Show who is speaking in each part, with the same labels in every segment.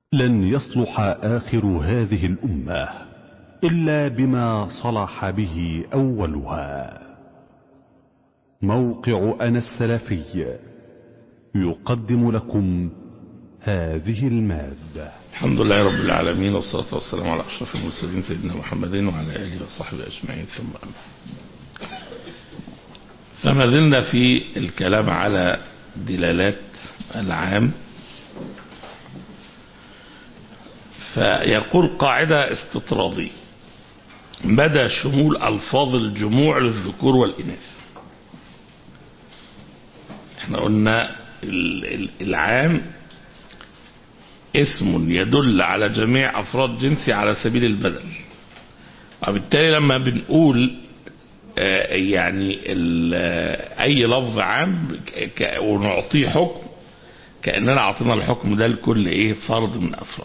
Speaker 1: لن يصلح آخر هذه الأمة إلا بما صلح به أولها موقع أنا السلفي يقدم لكم هذه المادة
Speaker 2: الحمد لله رب العالمين والصلاة والسلام على أشرف المرسلين سيدنا محمد وعلى آله وصحبه أجمعين ثم أما فما زلنا في الكلام على دلالات العام فيقول قاعدة استطرادية مدى شمول ألفاظ الجموع للذكور والإناث احنا قلنا العام اسم يدل على جميع أفراد جنسي على سبيل البدل وبالتالي لما بنقول يعني أي لفظ عام ونعطيه حكم كأننا أعطينا الحكم ده لكل إيه فرد من أفراد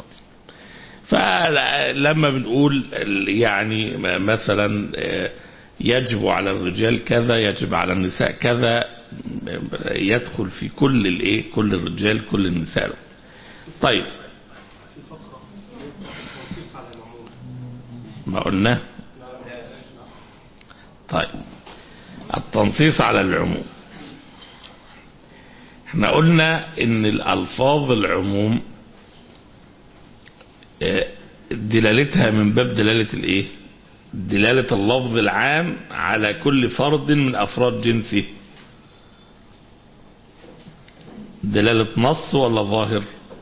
Speaker 2: فلما بنقول يعني مثلا يجب على الرجال كذا يجب على النساء كذا يدخل في كل الايه كل الرجال كل النساء طيب ما قلنا طيب التنصيص على العموم احنا قلنا ان الالفاظ العموم دلالتها من باب دلالة الايه دلالة اللفظ العام على كل فرد من افراد جنسه دلالة نص ولا ظاهر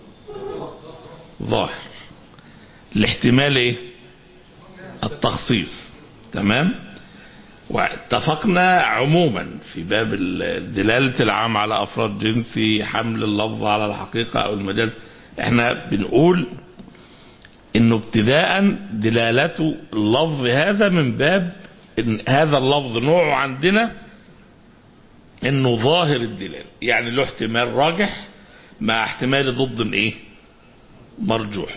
Speaker 2: ظاهر الاحتمال ايه التخصيص تمام واتفقنا عموما في باب دلالة العام على افراد جنسي حمل اللفظ على الحقيقة او المجاز احنا بنقول انه ابتداء دلالة اللفظ هذا من باب إن هذا اللفظ نوعه عندنا انه ظاهر الدلالة يعني له احتمال راجح مع احتمال ضد ايه مرجوح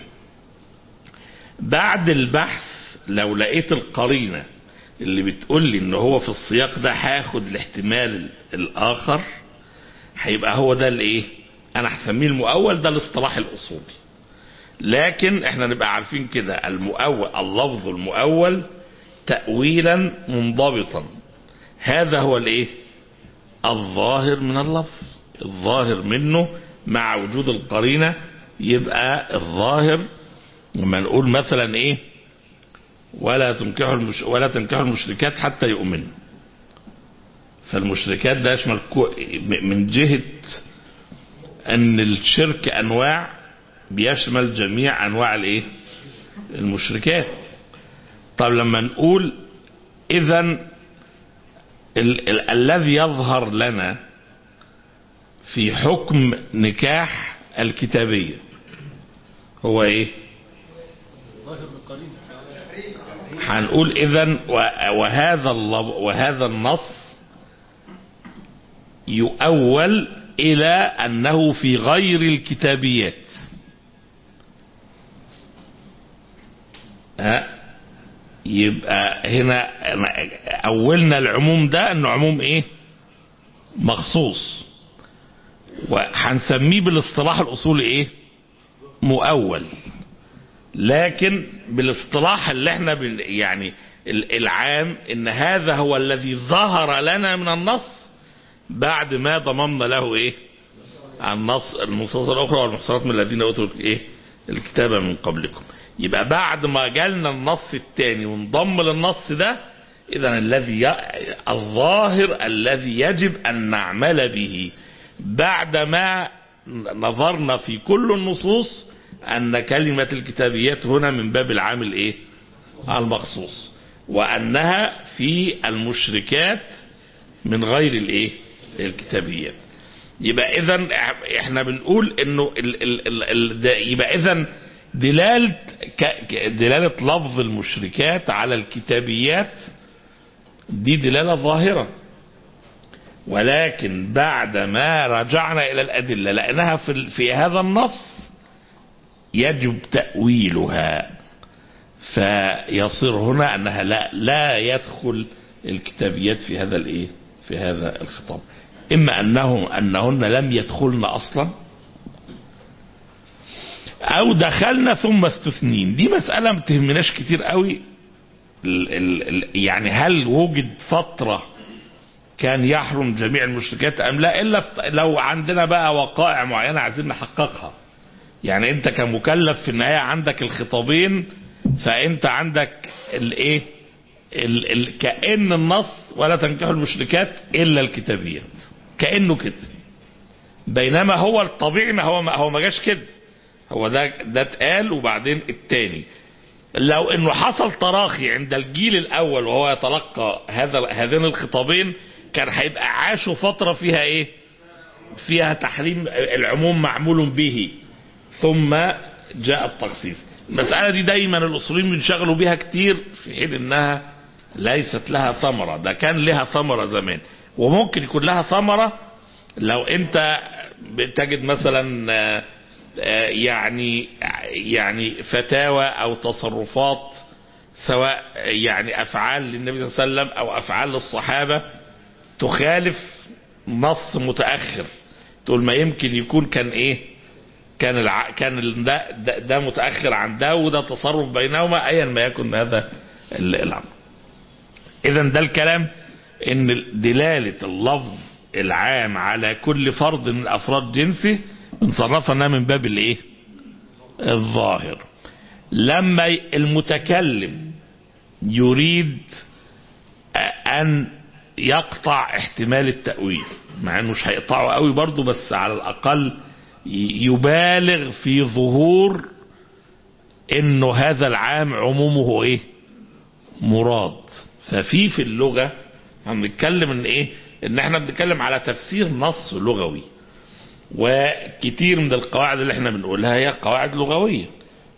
Speaker 2: بعد البحث لو لقيت القرينة اللي بتقول لي ان هو في السياق ده هاخد الاحتمال الاخر هيبقى هو ده الايه انا هسميه المؤول ده الاصطلاح الاصولي لكن احنا نبقى عارفين كده المؤول اللفظ المؤول تأويلا منضبطا هذا هو الايه الظاهر من اللفظ الظاهر منه مع وجود القرينة يبقى الظاهر لما نقول مثلا ايه ولا تنكحوا المش... ولا تنكحوا المشركات حتى يؤمنوا فالمشركات ده يشمل من جهة ان الشرك انواع بيشمل جميع انواع الايه المشركات طب لما نقول اذا ال ال الذي يظهر لنا في حكم نكاح الكتابية هو ايه هنقول اذا وهذا وهذا النص يؤول الى انه في غير الكتابيات ها يبقى هنا اولنا العموم ده انه عموم ايه مخصوص وهنسميه بالاصطلاح الاصولي ايه مؤول لكن بالاصطلاح اللي احنا بن يعني العام ان هذا هو الذي ظهر لنا من النص بعد ما ضممنا له ايه النص النصوص الاخرى والمحصنات من الذين اوتوا ايه الكتاب من قبلكم يبقى بعد ما جالنا النص الثاني وانضم للنص ده اذا الذي ي... الظاهر الذي يجب ان نعمل به بعدما نظرنا في كل النصوص ان كلمة الكتابيات هنا من باب العامل ايه المخصوص وانها في المشركات من غير الايه الكتابيات يبقى اذا احنا بنقول انه ال ال ال ال يبقى اذا دلالة دلالة لفظ المشركات على الكتابيات دي دلالة ظاهرة ولكن بعد ما رجعنا إلى الأدلة لأنها في, في هذا النص يجب تأويلها فيصير هنا أنها لا, لا يدخل الكتابيات في هذا الإيه في هذا الخطاب إما أنه أنهن لم يدخلن أصلا او دخلنا ثم استثنين دي مسألة ما تهمناش كتير قوي ال ال ال يعني هل وجد فترة كان يحرم جميع المشركات ام لا الا لو عندنا بقى وقائع معينة عايزين نحققها يعني انت كمكلف في النهاية عندك الخطابين فانت عندك الايه ال ال كأن النص ولا تنكحوا المشركات الا الكتابيات كأنه كده بينما هو الطبيعي ما هو ما هو ما جاش كده هو ده ده اتقال وبعدين التاني لو انه حصل تراخي عند الجيل الاول وهو يتلقى هذا هذين الخطابين كان هيبقى عاشوا فتره فيها ايه؟ فيها تحريم العموم معمول به ثم جاء التخصيص. المساله دي دايما الاصوليين بينشغلوا بيها كتير في حين انها ليست لها ثمره، ده كان لها ثمره زمان وممكن يكون لها ثمره لو انت بتجد مثلا يعني يعني فتاوى او تصرفات سواء يعني افعال للنبي صلى الله عليه وسلم او افعال للصحابه تخالف نص متاخر تقول ما يمكن يكون كان ايه كان الع... كان ده, ده, ده متاخر عن ده وده تصرف بينهما ايا ما يكن هذا الامر اذا ده الكلام ان دلاله اللفظ العام على كل فرد من افراد جنسه بنصرفها من باب الايه الظاهر لما المتكلم يريد ان يقطع احتمال التأويل مع انه مش هيقطعه قوي برضه بس على الاقل يبالغ في ظهور انه هذا العام عمومه ايه مراد ففي في اللغة هنتكلم ان ايه ان احنا بنتكلم على تفسير نص لغوي وكتير من القواعد اللي احنا بنقولها هي قواعد لغوية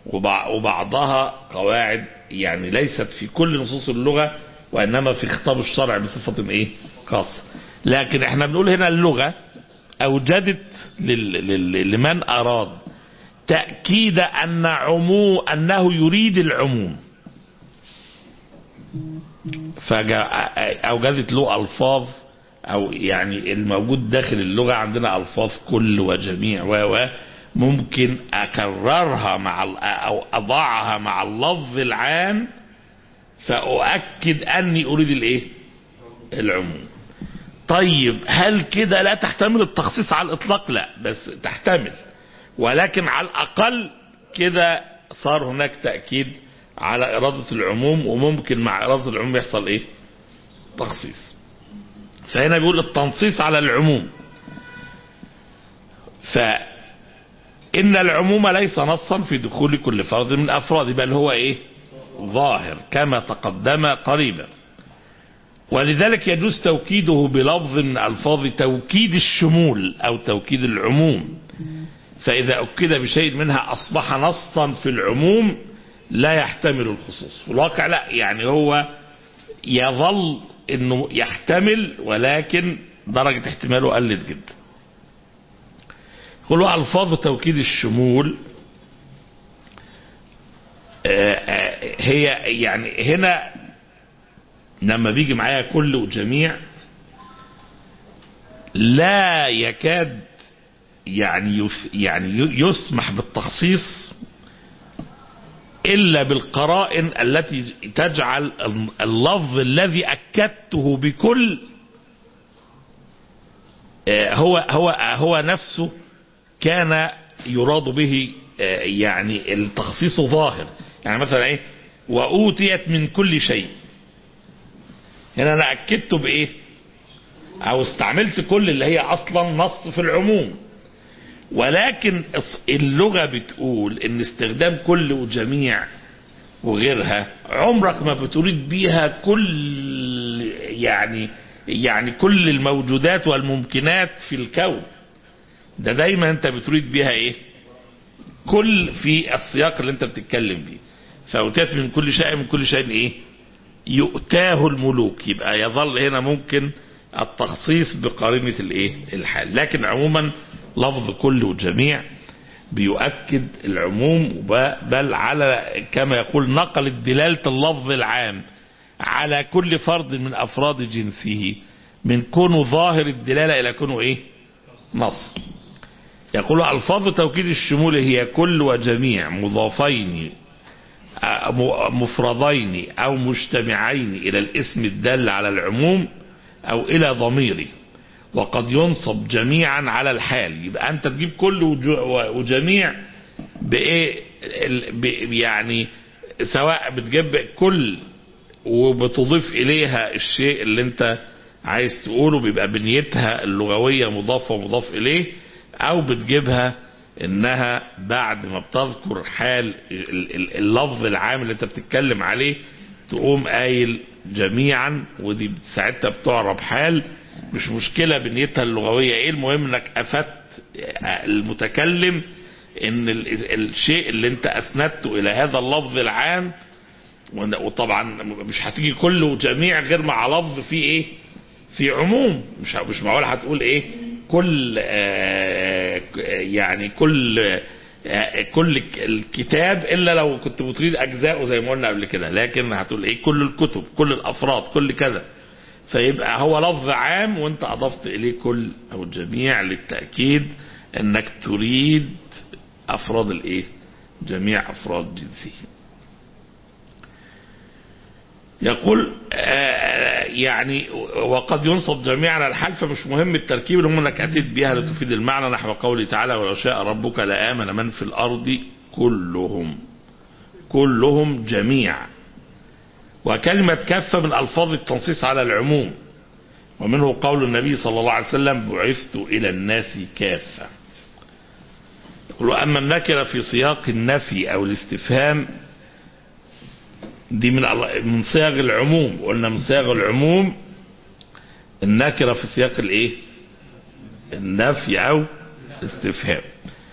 Speaker 2: وبعضها قواعد يعني ليست في كل نصوص اللغة وإنما في خطاب الشرع بصفة إيه خاصة لكن احنا بنقول هنا اللغة أوجدت لمن أراد تأكيد أن عمو أنه يريد العموم فأوجدت له ألفاظ او يعني الموجود داخل اللغة عندنا الفاظ كل وجميع و ممكن اكررها مع او اضعها مع اللفظ العام فاؤكد اني اريد الايه العموم طيب هل كده لا تحتمل التخصيص على الاطلاق لا بس تحتمل ولكن على الاقل كده صار هناك تأكيد على إرادة العموم وممكن مع إرادة العموم يحصل إيه تخصيص فهنا بيقول التنصيص على العموم فإن العموم ليس نصا في دخول كل فرد من أفراد بل هو إيه ظاهر كما تقدم قريبا ولذلك يجوز توكيده بلفظ من ألفاظ توكيد الشمول أو توكيد العموم فإذا أكد بشيء منها أصبح نصا في العموم لا يحتمل الخصوص في الواقع لا يعني هو يظل انه يحتمل ولكن درجة احتماله قلت جدا يقولوا ألفاظ توكيد الشمول هي يعني هنا لما بيجي معايا كل وجميع لا يكاد يعني يعني يسمح بالتخصيص إلا بالقرائن التي تجعل اللفظ الذي أكدته بكل هو هو هو نفسه كان يراد به يعني التخصيص ظاهر يعني مثلا ايه وأوتيت من كل شيء هنا أنا أكدته بإيه أو استعملت كل اللي هي أصلا نص في العموم ولكن اللغة بتقول ان استخدام كل وجميع وغيرها عمرك ما بتريد بيها كل يعني يعني كل الموجودات والممكنات في الكون ده دايما انت بتريد بيها ايه كل في السياق اللي انت بتتكلم فيه فأوتيت من كل شيء من كل شيء ايه يؤتاه الملوك يبقى يظل هنا ممكن التخصيص بقرينة الايه الحال لكن عموما لفظ كل وجميع بيؤكد العموم بل على كما يقول نقل دلالة اللفظ العام على كل فرد من أفراد جنسه من كونه ظاهر الدلالة إلى كونه إيه نص يقول ألفاظ توكيد الشمول هي كل وجميع مضافين مفردين أو مجتمعين إلى الاسم الدال على العموم أو إلى ضميره وقد ينصب جميعا على الحال يبقى أنت تجيب كل وجميع بإيه يعني سواء بتجيب كل وبتضيف إليها الشيء اللي أنت عايز تقوله بيبقى بنيتها اللغوية مضافة ومضاف إليه أو بتجيبها إنها بعد ما بتذكر حال اللفظ العام اللي أنت بتتكلم عليه تقوم قايل جميعا ودي ساعتها بتعرب حال مش مشكلة بنيتها اللغوية ايه المهم انك افدت المتكلم ان الشيء اللي انت اسندته الى هذا اللفظ العام وطبعا مش هتيجي كله جميع غير مع لفظ فيه ايه في عموم مش مش معقول هتقول ايه كل آه يعني كل آه كل الكتاب الا لو كنت بتريد اجزاءه زي ما قلنا قبل كده لكن هتقول ايه كل الكتب كل الافراد كل كذا فيبقى هو لفظ عام وانت اضفت اليه كل او الجميع للتاكيد انك تريد افراد الايه جميع افراد جنسه يقول يعني وقد ينصب جميعا على الحال فمش مهم التركيب اللي انك اتيت بها لتفيد المعنى نحو قوله تعالى ولو شاء ربك لامن من في الارض كلهم كلهم جميعا وكلمة كافة من ألفاظ التنصيص على العموم ومنه قول النبي صلى الله عليه وسلم بعثت إلى الناس كافة يقول أما النكرة في سياق النفي أو الاستفهام دي من من صيغ العموم قلنا من صيغ العموم النكرة في سياق الايه النفي أو الاستفهام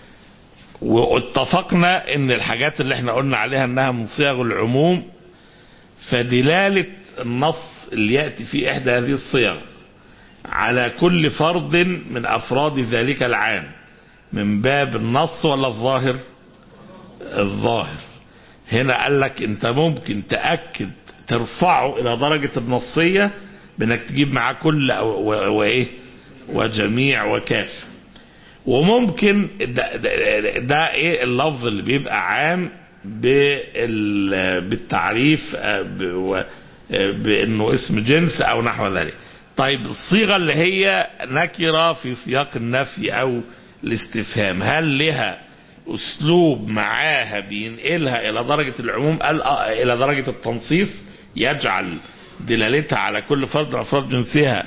Speaker 2: واتفقنا ان الحاجات اللي احنا قلنا عليها انها من صيغ العموم فدلالة النص اللي يأتي في إحدى هذه الصيغ على كل فرد من أفراد ذلك العام من باب النص ولا الظاهر الظاهر هنا قال لك انت ممكن تأكد ترفعه إلى درجة النصية بأنك تجيب معاه كل وإيه وجميع وكاف وممكن ده, ده, ده ايه اللفظ اللي بيبقى عام بالتعريف بانه اسم جنس او نحو ذلك طيب الصيغه اللي هي نكره في سياق النفي او الاستفهام هل لها اسلوب معاها بينقلها الى درجه العموم الى درجه التنصيص يجعل دلالتها على كل فرد من افراد جنسها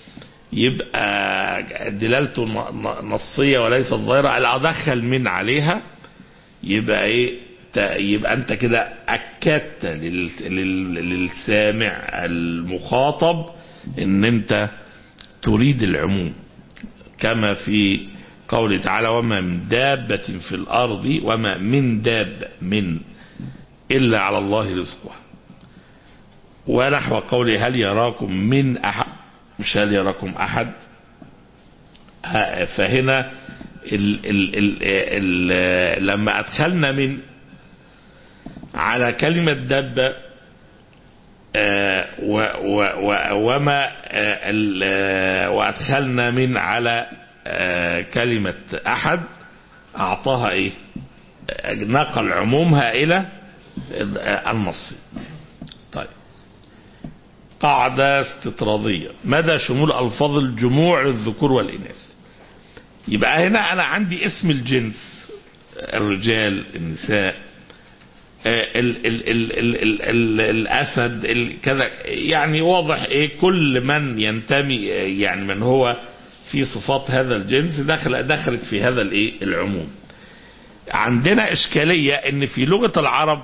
Speaker 2: يبقى دلالته نصيه وليست ظاهره ادخل من عليها يبقى ايه يبقى انت كده اكدت للسامع المخاطب ان انت تريد العموم كما في قوله تعالى وما من دابة في الارض وما من داب من الا على الله رزقها ونحو قوله هل يراكم من احد مش هل يراكم احد فهنا ال ال ال ال لما ادخلنا من على كلمة دابة وما وأدخلنا من على كلمة أحد أعطاها إيه نقل عمومها إلى النص طيب قاعدة استطرادية مدى شمول ألفاظ الجموع للذكور والإناث يبقى هنا أنا عندي اسم الجنس الرجال النساء ال ال ال ال ال ال الاسد ال كذا يعني واضح ايه كل من ينتمي يعني من هو في صفات هذا الجنس دخل دخلت في هذا الايه العموم عندنا اشكاليه ان في لغه العرب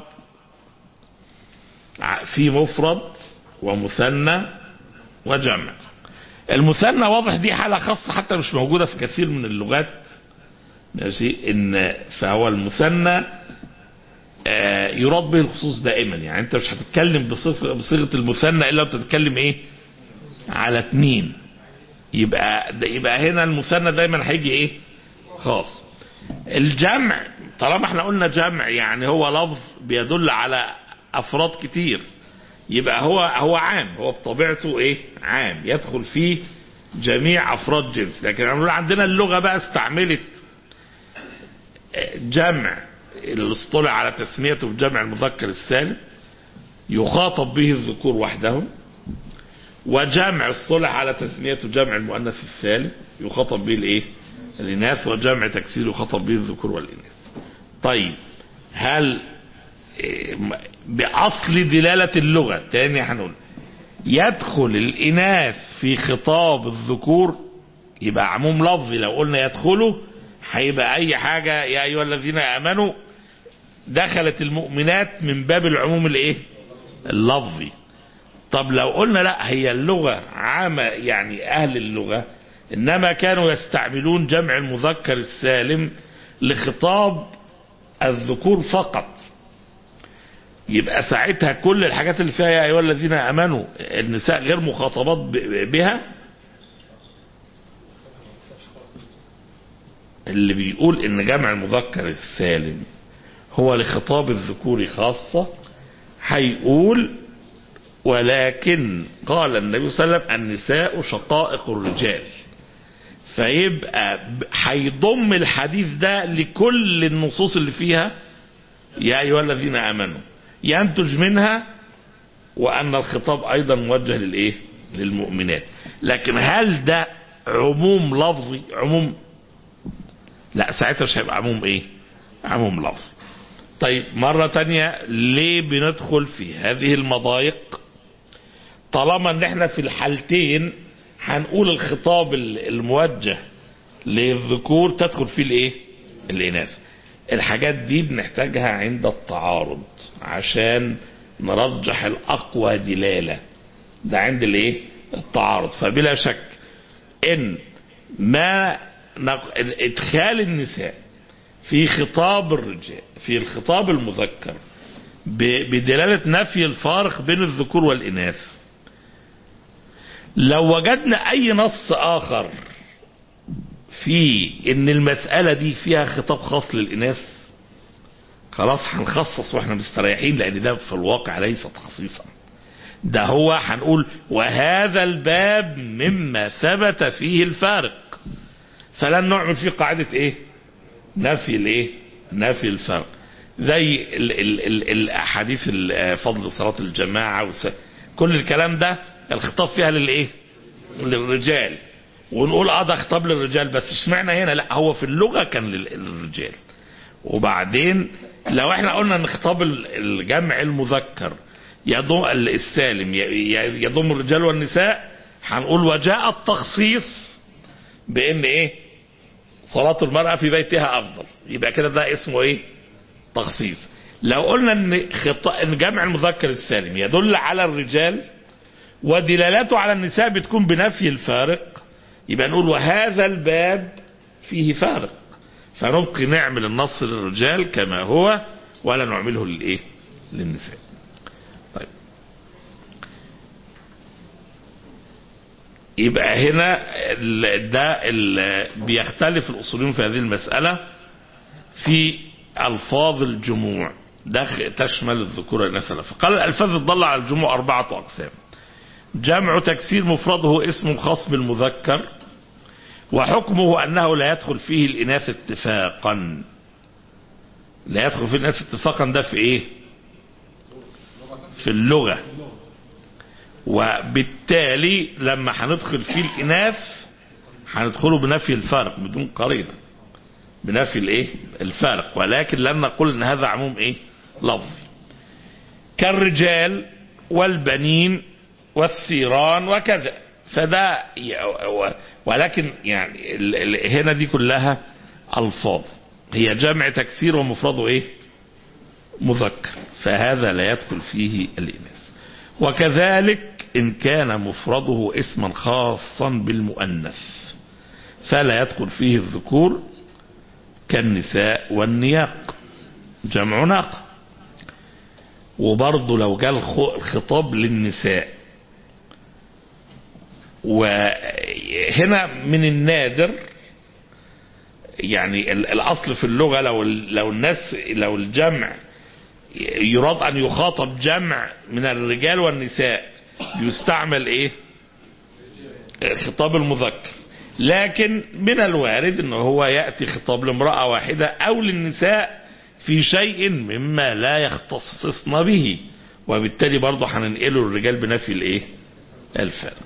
Speaker 2: في مفرد ومثنى وجمع المثنى واضح دي حاله خاصه حتى مش موجوده في كثير من اللغات ماشي ان فهو المثنى يراد به الخصوص دائما يعني انت مش هتتكلم بصيغه المثنى الا بتتكلم ايه على اتنين يبقى يبقى هنا المثنى دايما هيجي ايه خاص الجمع طالما احنا قلنا جمع يعني هو لفظ بيدل على افراد كتير يبقى هو هو عام هو بطبيعته ايه عام يدخل فيه جميع افراد جنس لكن عندنا اللغه بقى استعملت جمع اللي اصطلع على تسميته بجمع المذكر السالم يخاطب به الذكور وحدهم وجمع الصلح على تسميته جمع المؤنث السالم يخاطب به الايه الاناث وجمع تكسير يخاطب به الذكور والاناث طيب هل إيه، باصل دلاله اللغه تاني هنقول يدخل الاناث في خطاب الذكور يبقى عموم لفظي لو قلنا يدخلوا هيبقى اي حاجه يا ايها الذين امنوا دخلت المؤمنات من باب العموم الايه اللفظي طب لو قلنا لا هي اللغة عامة يعني أهل اللغة إنما كانوا يستعملون جمع المذكر السالم لخطاب الذكور فقط يبقى ساعتها كل الحاجات اللي فيها يا أيها الذين آمنوا النساء غير مخاطبات ب- بها اللي بيقول إن جمع المذكر السالم هو لخطاب الذكور خاصة هيقول ولكن قال النبي صلى الله عليه وسلم النساء شقائق الرجال فيبقى ب- هيضم الحديث ده لكل النصوص اللي فيها يا ايها الذين امنوا ينتج منها وان الخطاب ايضا موجه للايه للمؤمنات لكن هل ده عموم لفظي عموم لا ساعتها مش هيبقى عموم ايه عموم لفظي طيب مرة تانية ليه بندخل في هذه المضايق طالما ان احنا في الحالتين هنقول الخطاب ال- الموجه للذكور تدخل فيه الايه الاناث الحاجات دي بنحتاجها عند التعارض عشان نرجح الاقوى دلاله ده عند الايه التعارض فبلا شك ان ما نق- ادخال النساء في خطاب الرجال في الخطاب المذكر ب- بدلالة نفي الفارق بين الذكور والإناث لو وجدنا أي نص آخر في إن المسألة دي فيها خطاب خاص للإناث خلاص هنخصص واحنا مستريحين لأن ده في الواقع ليس تخصيصا ده هو هنقول وهذا الباب مما ثبت فيه الفارق فلن نعمل فيه قاعدة ايه نفي الايه نفي الفرق زي ال ال ال الاحاديث ال- فضل صلاة الجماعة وس... كل الكلام ده الخطاب فيها للايه للرجال ونقول اه ده خطاب للرجال بس اشمعنى هنا لا هو في اللغة كان لل- للرجال وبعدين لو احنا قلنا ان خطاب ال- الجمع المذكر يضم السالم ي- ي- يضم الرجال والنساء هنقول وجاء التخصيص بان ايه صلاة المرأة في بيتها أفضل يبقى كده ده اسمه إيه تخصيص لو قلنا إن, خط... إن جمع المذكر السالم يدل على الرجال ودلالته على النساء بتكون بنفي الفارق يبقى نقول وهذا الباب فيه فارق فنبقي نعمل النص للرجال كما هو ولا نعمله للإيه للنساء طيب يبقى هنا ال- ده ال- بيختلف الاصوليون في هذه المسألة في ألفاظ الجموع ده خ- تشمل الذكور والإناث فقال الألفاظ تدل على الجموع أربعة أقسام جمع تكسير مفرده اسم خاص بالمذكر وحكمه أنه لا يدخل فيه الإناث اتفاقا لا يدخل فيه الإناث اتفاقا ده في إيه في اللغة وبالتالي لما هندخل فيه الإناث هندخله بنفي الفارق بدون قرينة بنفي الايه الفارق ولكن لن نقول ان هذا عموم ايه لفظي كالرجال والبنين والثيران وكذا فده ي- و- ولكن يعني ال- ال- هنا دي كلها الفاظ هي جمع تكسير ومفرده ايه مذكر فهذا لا يدخل فيه الإناث وكذلك إن كان مفرده اسما خاصا بالمؤنث فلا يدخل فيه الذكور كالنساء والنياق جمع ناقة وبرضه لو جاء الخ- الخطاب للنساء وهنا من النادر يعني ال- الاصل في اللغه لو ال- لو الناس لو الجمع يراد ان يخاطب جمع من الرجال والنساء يستعمل ايه خطاب المذكر لكن من الوارد ان هو يأتي خطاب لامرأة واحدة او للنساء في شيء مما لا يختصصن به وبالتالي برضه هننقله للرجال بنفي الايه الفارق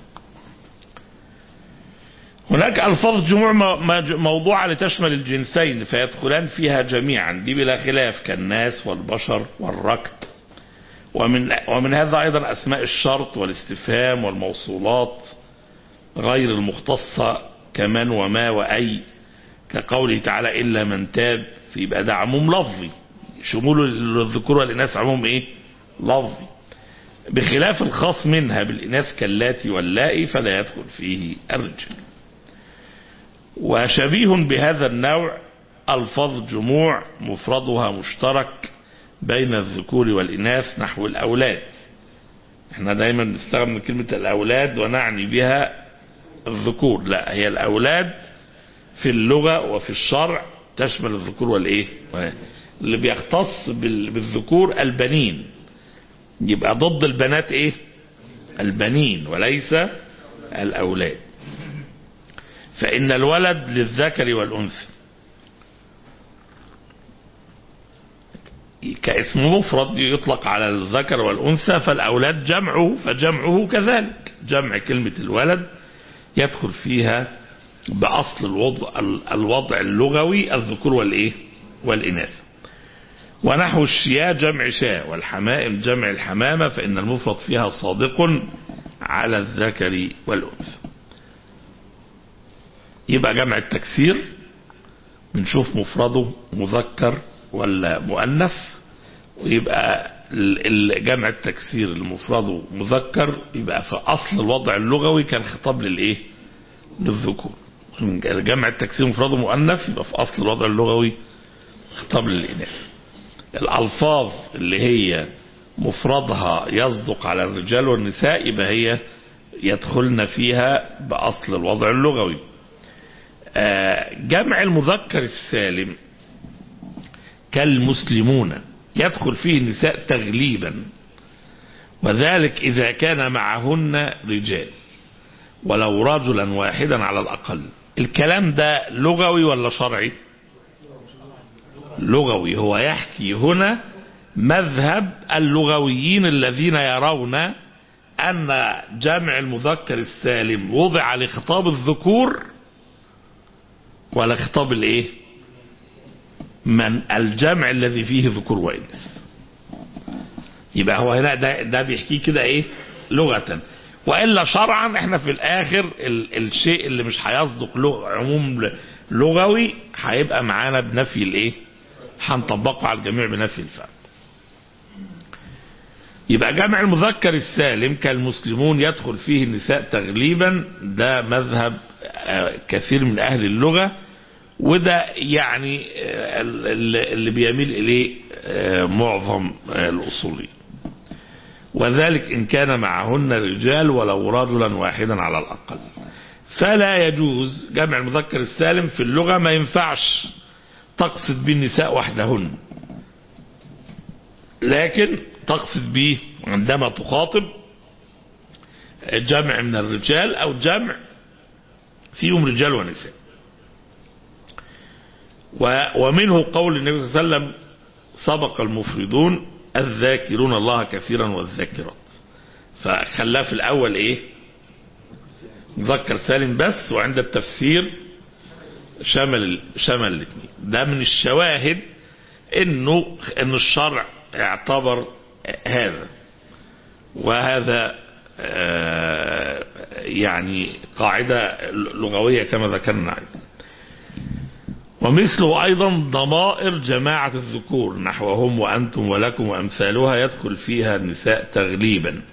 Speaker 2: هناك الفاظ جموع موضوعة لتشمل الجنسين فيدخلان فيها جميعا دي بلا خلاف كالناس والبشر والركب ومن ومن هذا ايضا اسماء الشرط والاستفهام والموصولات غير المختصة كمن وما واي كقوله تعالى الا من تاب فيبقى ده عموم لفظي شمول الذكور والاناث عموم ايه لفظي بخلاف الخاص منها بالاناث كاللاتي واللائي فلا يدخل فيه الرجال وشبيه بهذا النوع الفاظ جموع مفردها مشترك بين الذكور والإناث نحو الأولاد احنا دايما نستخدم كلمة الأولاد ونعني بها الذكور لا هي الأولاد في اللغة وفي الشرع تشمل الذكور والإيه اللي بيختص بالذكور البنين يبقى ضد البنات إيه البنين وليس الأولاد فإن الولد للذكر والأنثى كاسم مفرد يطلق على الذكر والأنثى فالأولاد جمعه فجمعه كذلك جمع كلمة الولد يدخل فيها بأصل الوضع, الوضع اللغوي الذكور والإيه والإناث ونحو الشياء جمع شاء والحمائم جمع الحمامة فإن المفرد فيها صادق على الذكر والأنثى يبقى جمع التكسير بنشوف مفرده مذكر ولا مؤنث ويبقى جمع التكسير المفرده مذكر يبقى في اصل الوضع اللغوي كان خطاب للايه للذكور جمع التكسير مفرده مؤنث يبقى في اصل الوضع اللغوي خطاب للاناث الالفاظ اللي هي مفردها يصدق على الرجال والنساء يبقى هي يدخلن فيها باصل الوضع اللغوي جمع المذكر السالم كالمسلمون يدخل فيه النساء تغليبا وذلك إذا كان معهن رجال ولو رجلا واحدا على الأقل الكلام ده لغوي ولا شرعي لغوي هو يحكي هنا مذهب اللغويين الذين يرون أن جمع المذكر السالم وضع لخطاب الذكور ولا خطاب الايه من الجمع الذي فيه ذكور واناث يبقى هو هنا ده, ده بيحكي كده ايه لغة والا شرعا احنا في الاخر ال الشيء اللي مش هيصدق لغ عموم لغوي هيبقى معانا بنفي الايه هنطبقه على الجميع بنفي الفرق يبقى جمع المذكر السالم كالمسلمون يدخل فيه النساء تغليبا ده مذهب كثير من اهل اللغة وده يعني اللي بيميل اليه معظم الاصوليين وذلك ان كان معهن رجال ولو رجلا واحدا على الاقل فلا يجوز جمع المذكر السالم في اللغة ما ينفعش تقصد به النساء وحدهن لكن تقصد به عندما تخاطب جمع من الرجال او جمع فيهم رجال ونساء ومنه قول النبي صلى الله عليه وسلم سبق المفردون الذاكرون الله كثيرا والذاكرات فخلاه في الاول ايه مذكر سالم بس وعند التفسير شمل شمل الاثنين ده من الشواهد انه ان الشرع اعتبر هذا وهذا يعني قاعدة لغوية كما ذكرنا ومثله أيضا ضمائر جماعة الذكور نحو هم وأنتم ولكم وأمثالها يدخل فيها النساء تغليبا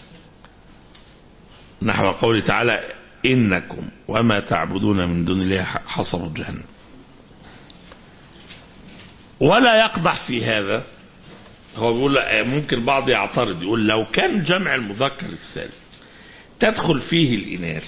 Speaker 2: نحو قوله تعالى إنكم وما تعبدون من دون الله حصب جهنم ولا يقدح في هذا هو بيقول ممكن البعض يعترض يقول لو كان جمع المذكر السالم تدخل فيه الإناث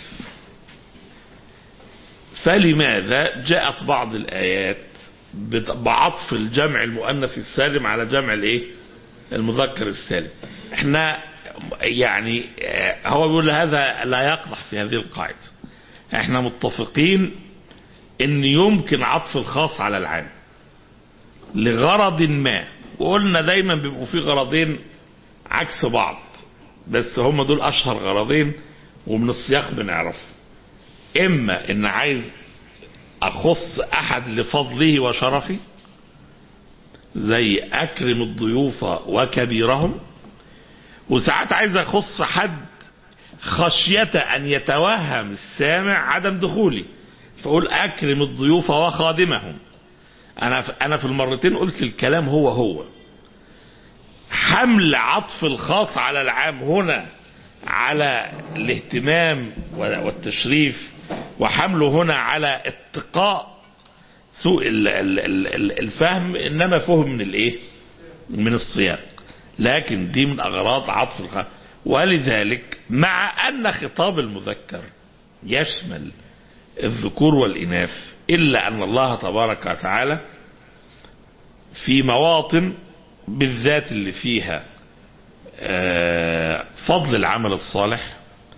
Speaker 2: فلماذا جاءت بعض الآيات بعطف الجمع المؤنث السالم على جمع الايه المذكر السالم احنا يعني هو بيقول هذا لا يقدح في هذه القاعدة احنا متفقين ان يمكن عطف الخاص على العام لغرض ما وقلنا دايما بيبقوا في غرضين عكس بعض بس هم دول اشهر غرضين ومن السياق بنعرف اما ان عايز اخص احد لفضله وشرفه زي اكرم الضيوف وكبيرهم وساعات عايز اخص حد خشية ان يتوهم السامع عدم دخولي فاقول اكرم الضيوف وخادمهم انا انا في المرتين قلت الكلام هو هو حمل عطف الخاص على العام هنا على الاهتمام والتشريف وحمله هنا على اتقاء سوء الفهم انما فهم من الايه من السياق لكن دي من اغراض عطف الخاص ولذلك مع ان خطاب المذكر يشمل الذكور والاناث الا ان الله تبارك وتعالى في مواطن بالذات اللي فيها فضل العمل الصالح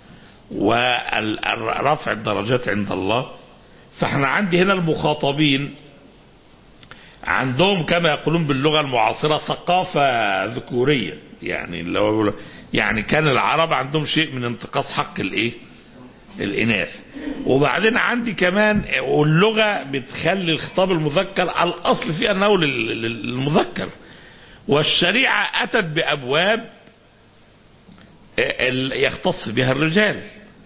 Speaker 2: ورفع الدرجات عند الله فاحنا عندي هنا المخاطبين عندهم كما يقولون باللغة المعاصرة ثقافة ذكورية يعني لو يعني كان العرب عندهم شيء من انتقاص حق الايه الاناث وبعدين عندي كمان واللغة بتخلي الخطاب المذكر الاصل فيه انه للمذكر والشريعة اتت بابواب يختص بها الرجال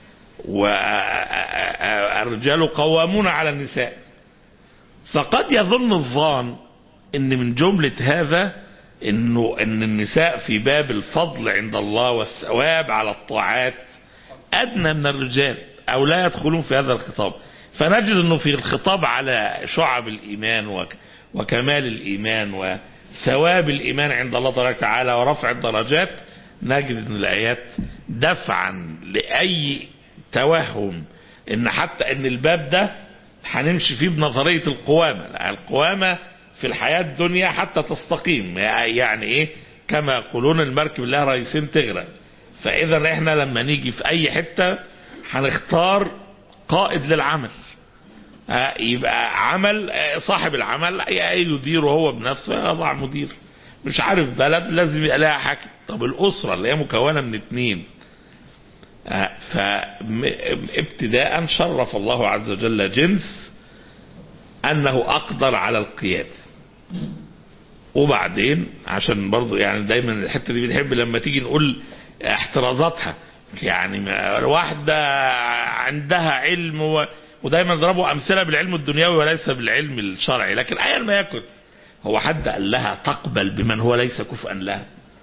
Speaker 2: والرجال قوامون على النساء فقد يظن الظان ان من جملة هذا انه ان النساء في باب الفضل عند الله والثواب على الطاعات ادنى من الرجال او لا يدخلون في هذا الخطاب فنجد انه في الخطاب على شعب الايمان وكمال الايمان وثواب الايمان عند الله تبارك وتعالى ورفع الدرجات نجد ان الايات دفعا لاي توهم ان حتى ان الباب ده هنمشي فيه بنظريه القوامه القوامه في الحياه الدنيا حتى تستقيم يعني ايه كما يقولون المركب لها رئيسين تغرق فاذا احنا لما نيجي في اي حته هنختار قائد للعمل يبقى عمل صاحب العمل يديره هو بنفسه يضع مدير مش عارف بلد لازم يبقى لها حاكم طب الاسره اللي هي مكونه من اتنين فابتداء شرف الله عز وجل جنس انه اقدر على القياده وبعدين عشان برضو يعني دايما الحته دي بنحب لما تيجي نقول احترازاتها يعني واحده عندها علم و... ودايما نضربوا امثله بالعلم الدنيوي وليس بالعلم الشرعي لكن ايا ما يكن هو حد قال لها تقبل بمن هو ليس كفءا لها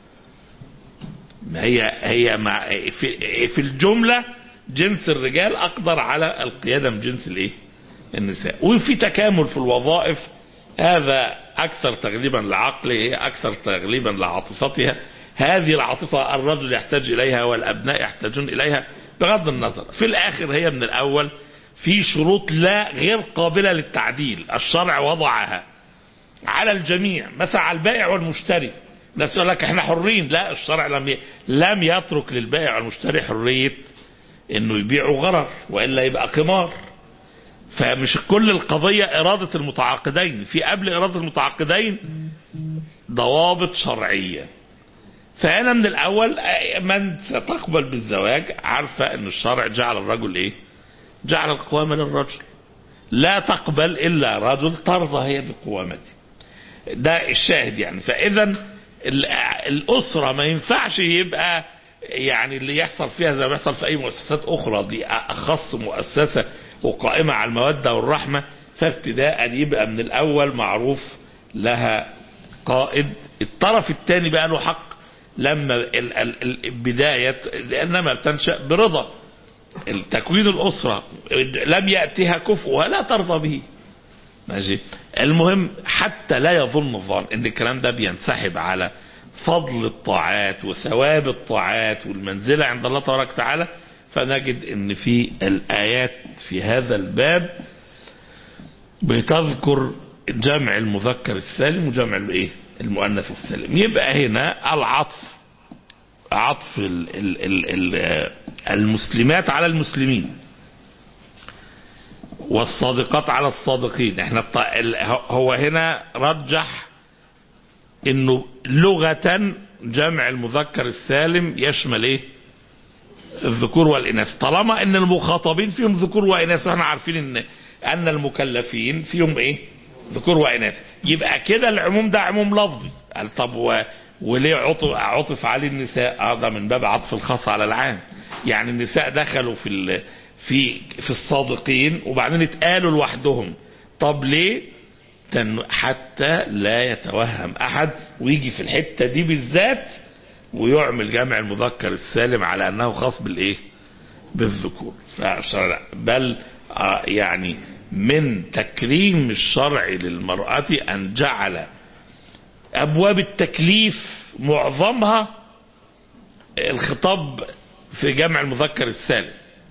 Speaker 2: هي هي مع في في الجمله جنس الرجال اقدر على القياده من جنس الايه؟ النساء وفي تكامل في الوظائف هذا اكثر تغليبا لعقله اكثر تغليبا لعاطفتها هذه العاطفه الرجل يحتاج اليها والابناء يحتاجون اليها بغض النظر في الاخر هي من الاول في شروط لا غير قابله للتعديل الشرع وضعها على الجميع مثلا على البائع والمشتري الناس يقول لك احنا حرين لا الشرع لم ي... لم يترك للبائع والمشتري حريه انه يبيعوا غرر والا يبقى قمار فمش كل القضيه اراده المتعاقدين في قبل اراده المتعاقدين ضوابط شرعيه فانا من الاول من ستقبل بالزواج عارفه ان الشرع جعل الرجل ايه جعل القوامه للرجل لا تقبل الا رجل ترضى هي بقوامته ده الشاهد يعني فاذا الاسره ما ينفعش يبقى يعني اللي يحصل فيها زي ما بيحصل في اي مؤسسات اخرى دي اخص مؤسسه وقائمه على الموده والرحمه فابتداء يبقى من الاول معروف لها قائد الطرف الثاني بقى له حق لما البدايه لانما بتنشا برضا تكوين الاسره لم ياتها كفؤها لا ترضى به ماشي المهم حتى لا يظن الظان ان الكلام ده بينسحب على فضل الطاعات وثواب الطاعات والمنزلة عند الله تبارك وتعالى فنجد ان في الايات في هذا الباب بتذكر جمع المذكر السالم وجمع الايه المؤنث السالم يبقى هنا العطف عطف ال ال ال ال المسلمات على المسلمين والصادقات على الصادقين احنا الط- ال- هو هنا رجح انه لغة جمع المذكر السالم يشمل ايه الذكور والاناث طالما ان المخاطبين فيهم ذكور واناث واحنا عارفين ان ان المكلفين فيهم ايه ذكور واناث يبقى كده العموم ده عموم لفظي قال طب و... وليه عطف, عطف عليه النساء اه ده من باب عطف الخاص على العام يعني النساء دخلوا في ال... في في الصادقين وبعدين اتقالوا لوحدهم طب ليه تن- حتى لا يتوهم احد ويجي في الحته دي بالذات ويعمل جمع المذكر السالم على انه خاص بالايه بالذكور فشرع بل آه يعني من تكريم الشرع للمرأة أن جعل أبواب التكليف معظمها الخطاب في جمع المذكر السالم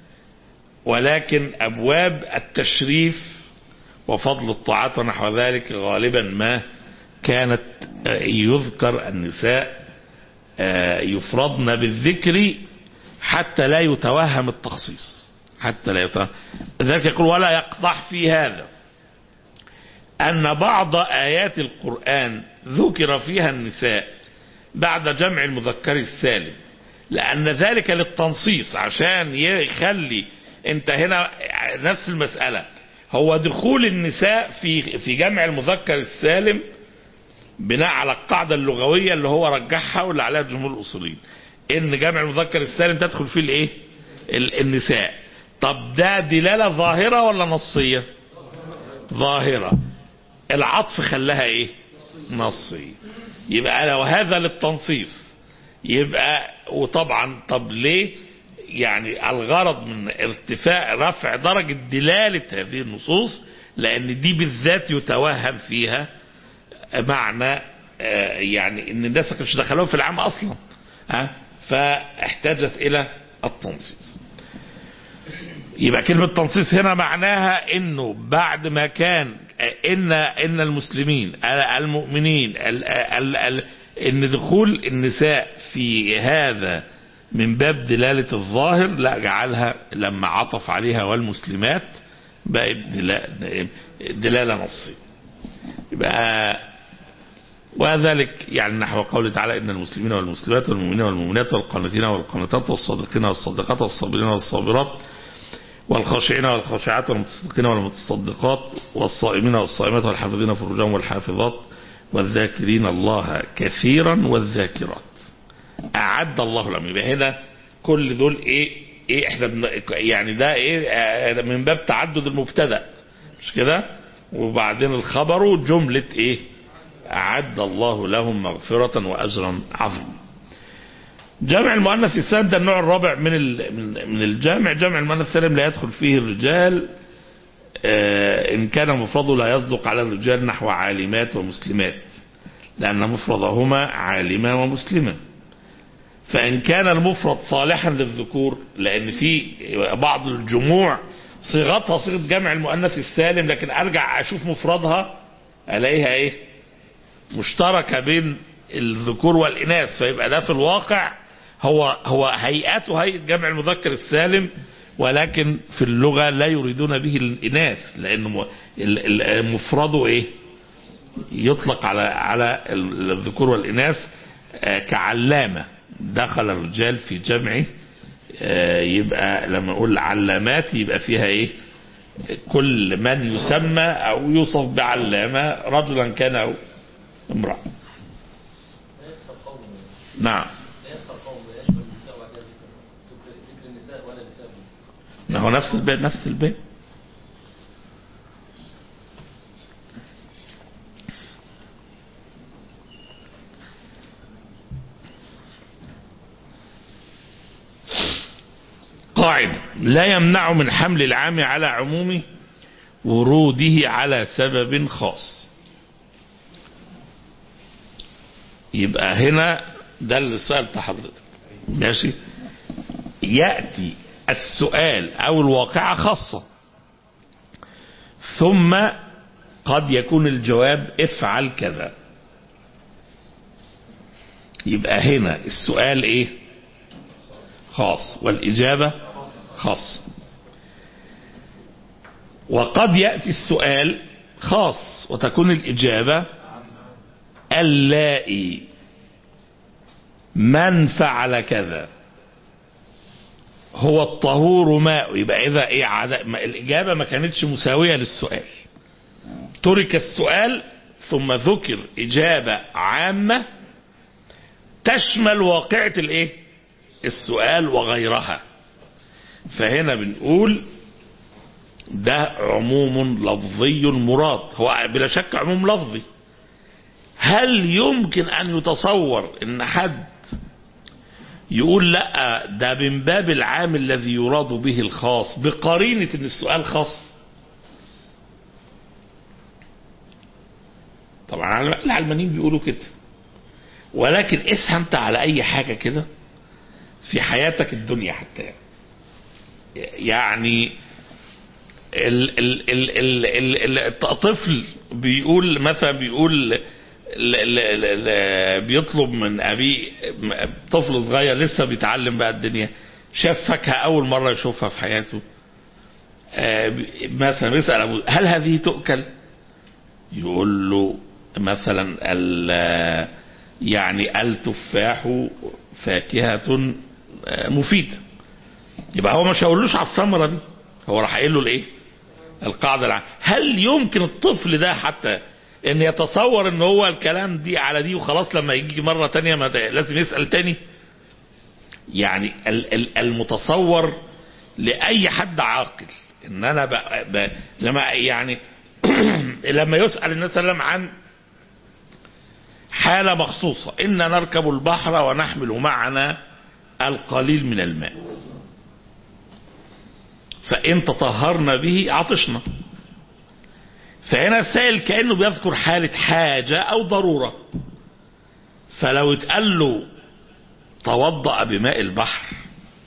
Speaker 2: ولكن أبواب التشريف وفضل الطاعات ونحو ذلك غالبا ما كانت آه، يذكر النساء آه، يفرضن بالذكر حتى لا يتوهم التخصيص حتى لا يتوهم ذلك يقول ولا يقضح في هذا أن بعض آيات القرآن ذكر فيها النساء بعد جمع المذكر السالم لأن ذلك للتنصيص عشان يخلي انت هنا نفس المسألة هو دخول النساء في في جمع المذكر السالم بناء على القاعدة اللغوية اللي هو رجحها واللي عليها جمهور الأصوليين إن جمع المذكر السالم تدخل فيه الإيه؟ ال- النساء طب ده دلالة ظاهرة ولا نصية؟ ظاهرة العطف خلاها إيه؟ نصية يبقى لو هذا للتنصيص يبقى وطبعا طب ليه؟ يعني الغرض من ارتفاع رفع درجة دلالة هذه النصوص لأن دي بالذات يتوهم فيها معنى آه، يعني ان الناس ما كانش دخلوهم في العام اصلا ها فاحتاجت الى التنصيص يبقى كلمة تنصيص هنا معناها انه بعد ما كان آه، ان ان المسلمين آه، المؤمنين ال- ال- ال- ان دخول النساء في هذا من باب دلالة الظاهر لا جعلها لما عطف عليها والمسلمات بقت دلا- دلالة نصية يبقى وذلك يعني نحو قوله تعالى ان المسلمين والمسلمات والمؤمنين والمؤمنات والقانتين والقانتات والصادقين والصادقات والصابرين والصابرات والخاشعين والخاشعات والمتصدقين والمتصدقات والصائمين والصائمات والحافظين فروجهم والحافظات والذاكرين الله كثيرا والذاكرات أعد الله لهم يبقى هنا كل دول إيه إيه إحنا بن يعني ده إيه آه، من باب تعدد المبتدأ مش كده وبعدين الخبر جملة إيه أعد الله لهم مغفرة وأجرا عظيما جمع المؤنث السالم ده النوع الرابع من ال- من من الجامع جمع المؤنث السالم لا يدخل فيه الرجال آه، إن كان مفرده لا يصدق على الرجال نحو عالمات ومسلمات لأن مفردهما عالمة ومسلمة فإن كان المفرد صالحا للذكور لأن في بعض الجموع صيغتها صيغة جمع المؤنث السالم لكن أرجع أشوف مفردها ألاقيها إيه مشتركة بين الذكور والإناث فيبقى ده في الواقع هو هو هيئته هيئة جمع المذكر السالم ولكن في اللغة لا يريدون به الإناث لأن م- ال- ال- مفرده إيه يطلق على على ال- الذكور والإناث آه، كعلامة دخل الرجال في جمعه آه، يبقى لما نقول علامات يبقى فيها ايه كل من يسمى او يوصف بعلامة رجلا كان او امرأة
Speaker 3: لا يسخر قوم
Speaker 2: نعم
Speaker 3: لا يسخر قوم لا يشمل النساء وبعد ذكر ذكر ذكر النساء ولا نساء
Speaker 2: ما هو نفس البيت نفس البيت قاعدة لا يمنع من حمل العام على عمومه وروده على سبب خاص يبقى هنا ده السؤال بتاع حضرتك ماشي يأتي السؤال أو الواقعة خاصة ثم قد يكون الجواب افعل كذا يبقى هنا السؤال ايه خاص والإجابة خاصة وقد يأتي السؤال خاص وتكون الإجابة اللائي من فعل كذا هو الطهور ماء يبقى إذا إيه عد... ما- الإجابة ما كانتش مساوية للسؤال ترك السؤال ثم ذكر إجابة عامة تشمل واقعة الإيه السؤال وغيرها فهنا بنقول ده عموم لفظي مراد هو بلا شك عموم لفظي هل يمكن أن يتصور أن حد يقول لا ده من باب العام الذي يراد به الخاص بقرينة ان السؤال خاص طبعا العلمانيين بيقولوا كده ولكن اسها انت على اي حاجة كده في حياتك الدنيا حتى يعني ال ال ال ال ال ال الطفل بيقول مثلا بيقول ل- ل- ل- بيطلب من ابيه طفل صغير لسه بيتعلم بقى الدنيا شاف فاكهه اول مره يشوفها في حياته آه، بي- مثلا بيسال ابوه هل هذه تؤكل؟ يقول له مثلا ال- يعني التفاح فاكهه آه، مفيده يبقى هو مش هيقولوش على الثمره دي هو راح قايل له الايه؟ القاعده العامه هل يمكن الطفل ده حتى ان يتصور ان هو الكلام دي على دي وخلاص لما يجي مرة تانية ما ده- لازم يسأل تاني يعني ال- ال- المتصور لأي حد عاقل ان انا ب... ب... لما يعني لما يسأل النبي صلى الله عليه وسلم عن حالة مخصوصة إن نركب البحر ونحمل معنا القليل من الماء فإن تطهرنا به عطشنا فهنا السائل كأنه بيذكر حالة حاجة أو ضرورة فلو اتقال له توضأ بماء البحر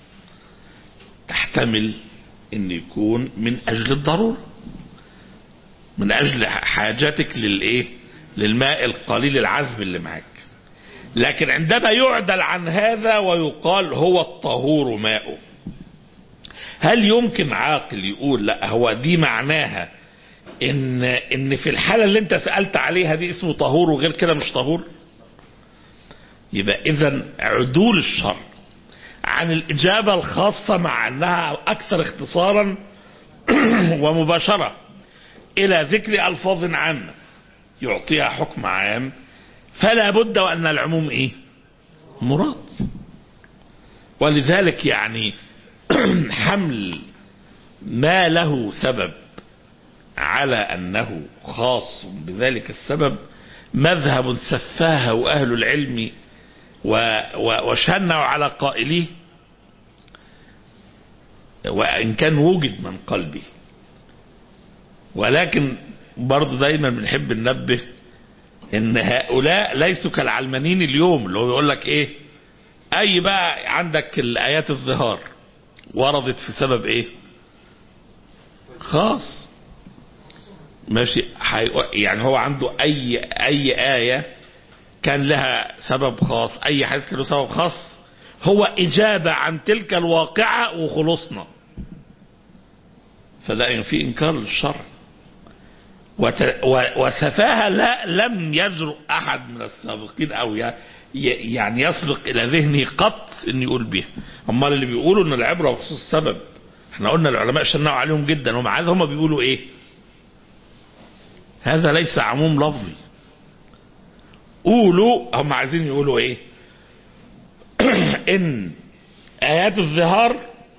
Speaker 2: تحتمل ان يكون من اجل الضرورة من اجل حاجتك للايه للماء القليل العذب اللي معاك لكن عندما يعدل عن هذا ويقال هو الطهور ماؤه هل يمكن عاقل يقول لا هو دي معناها ان ان في الحاله اللي انت سالت عليها دي اسمه طهور وغير كده مش طهور يبقى اذا عدول الشر عن الاجابه الخاصه مع انها اكثر اختصارا ومباشره الى ذكر الفاظ عامه يعطيها حكم عام فلا بد وان العموم ايه مراد ولذلك يعني حمل ما له سبب على أنه خاص بذلك السبب مذهب سفاه أهل العلم و- و- وشنعوا على قائليه وإن كان وجد من قلبه ولكن برضه دايما بنحب ننبه ان هؤلاء ليسوا كالعلمانيين اليوم اللي هو يقول لك ايه اي بقى عندك الايات الظهار وردت في سبب ايه خاص ماشي حي... يعني هو عنده اي اي ايه كان لها سبب خاص اي حديث كان له سبب خاص هو اجابه عن تلك الواقعه وخلصنا فده ينفي انكار للشرع وت... و... وسفاهه لا لم يجرؤ احد من السابقين او ي... ي... يعني يسبق الى ذهنه قط ان يقول بها امال اللي بيقولوا ان العبره بخصوص السبب احنا قلنا العلماء شنعوا عليهم جدا ومع ذلك هم بيقولوا ايه هذا ليس عموم لفظي قولوا هم عايزين يقولوا ايه ان ايات الظهار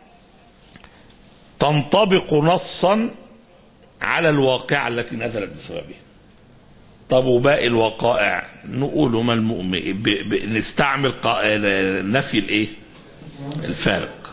Speaker 2: تنطبق نصا على الواقعة التي نزلت بسببها طب وباقي الوقائع نقول ما المؤمن ب... ب... نستعمل قا... نفي الايه الفارق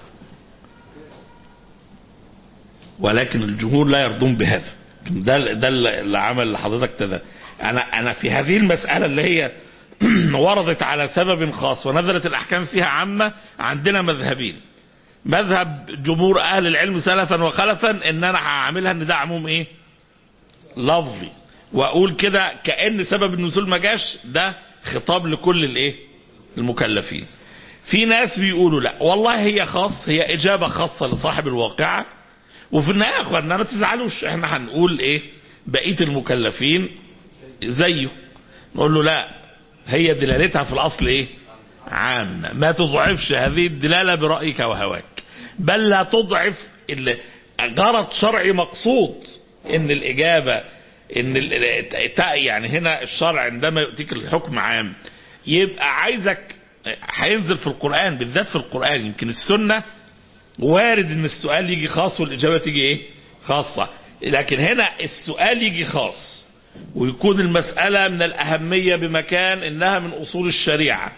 Speaker 2: ولكن الجمهور لا يرضون بهذا ده ده اللي عمل لحضرتك تذا انا انا في هذه المساله اللي هي وردت على سبب خاص ونزلت الاحكام فيها عامه عندنا مذهبين مذهب جمهور اهل العلم سلفا وخلفا ان انا هعملها ان ده عموم ايه لفظي واقول كده كان سبب النزول ما جاش ده خطاب لكل الايه المكلفين في ناس بيقولوا لا والله هي خاص هي اجابه خاصه لصاحب الواقعه وفي النهايه يا اخوانا ما تزعلوش احنا هنقول ايه بقيه المكلفين زيه نقول له لا هي دلالتها في الاصل ايه عامه ما تضعفش هذه الدلاله برايك وهواك بل لا تضعف ال- غرض شرعي مقصود ان الاجابه ان ال- تا- يعني هنا الشرع عندما يؤتيك الحكم عام يبقى عايزك هينزل في القران بالذات في القران يمكن السنه وارد ان السؤال يجي خاص والاجابه تيجي ايه خاصه لكن هنا السؤال يجي خاص ويكون المساله من الاهميه بمكان انها من اصول الشريعه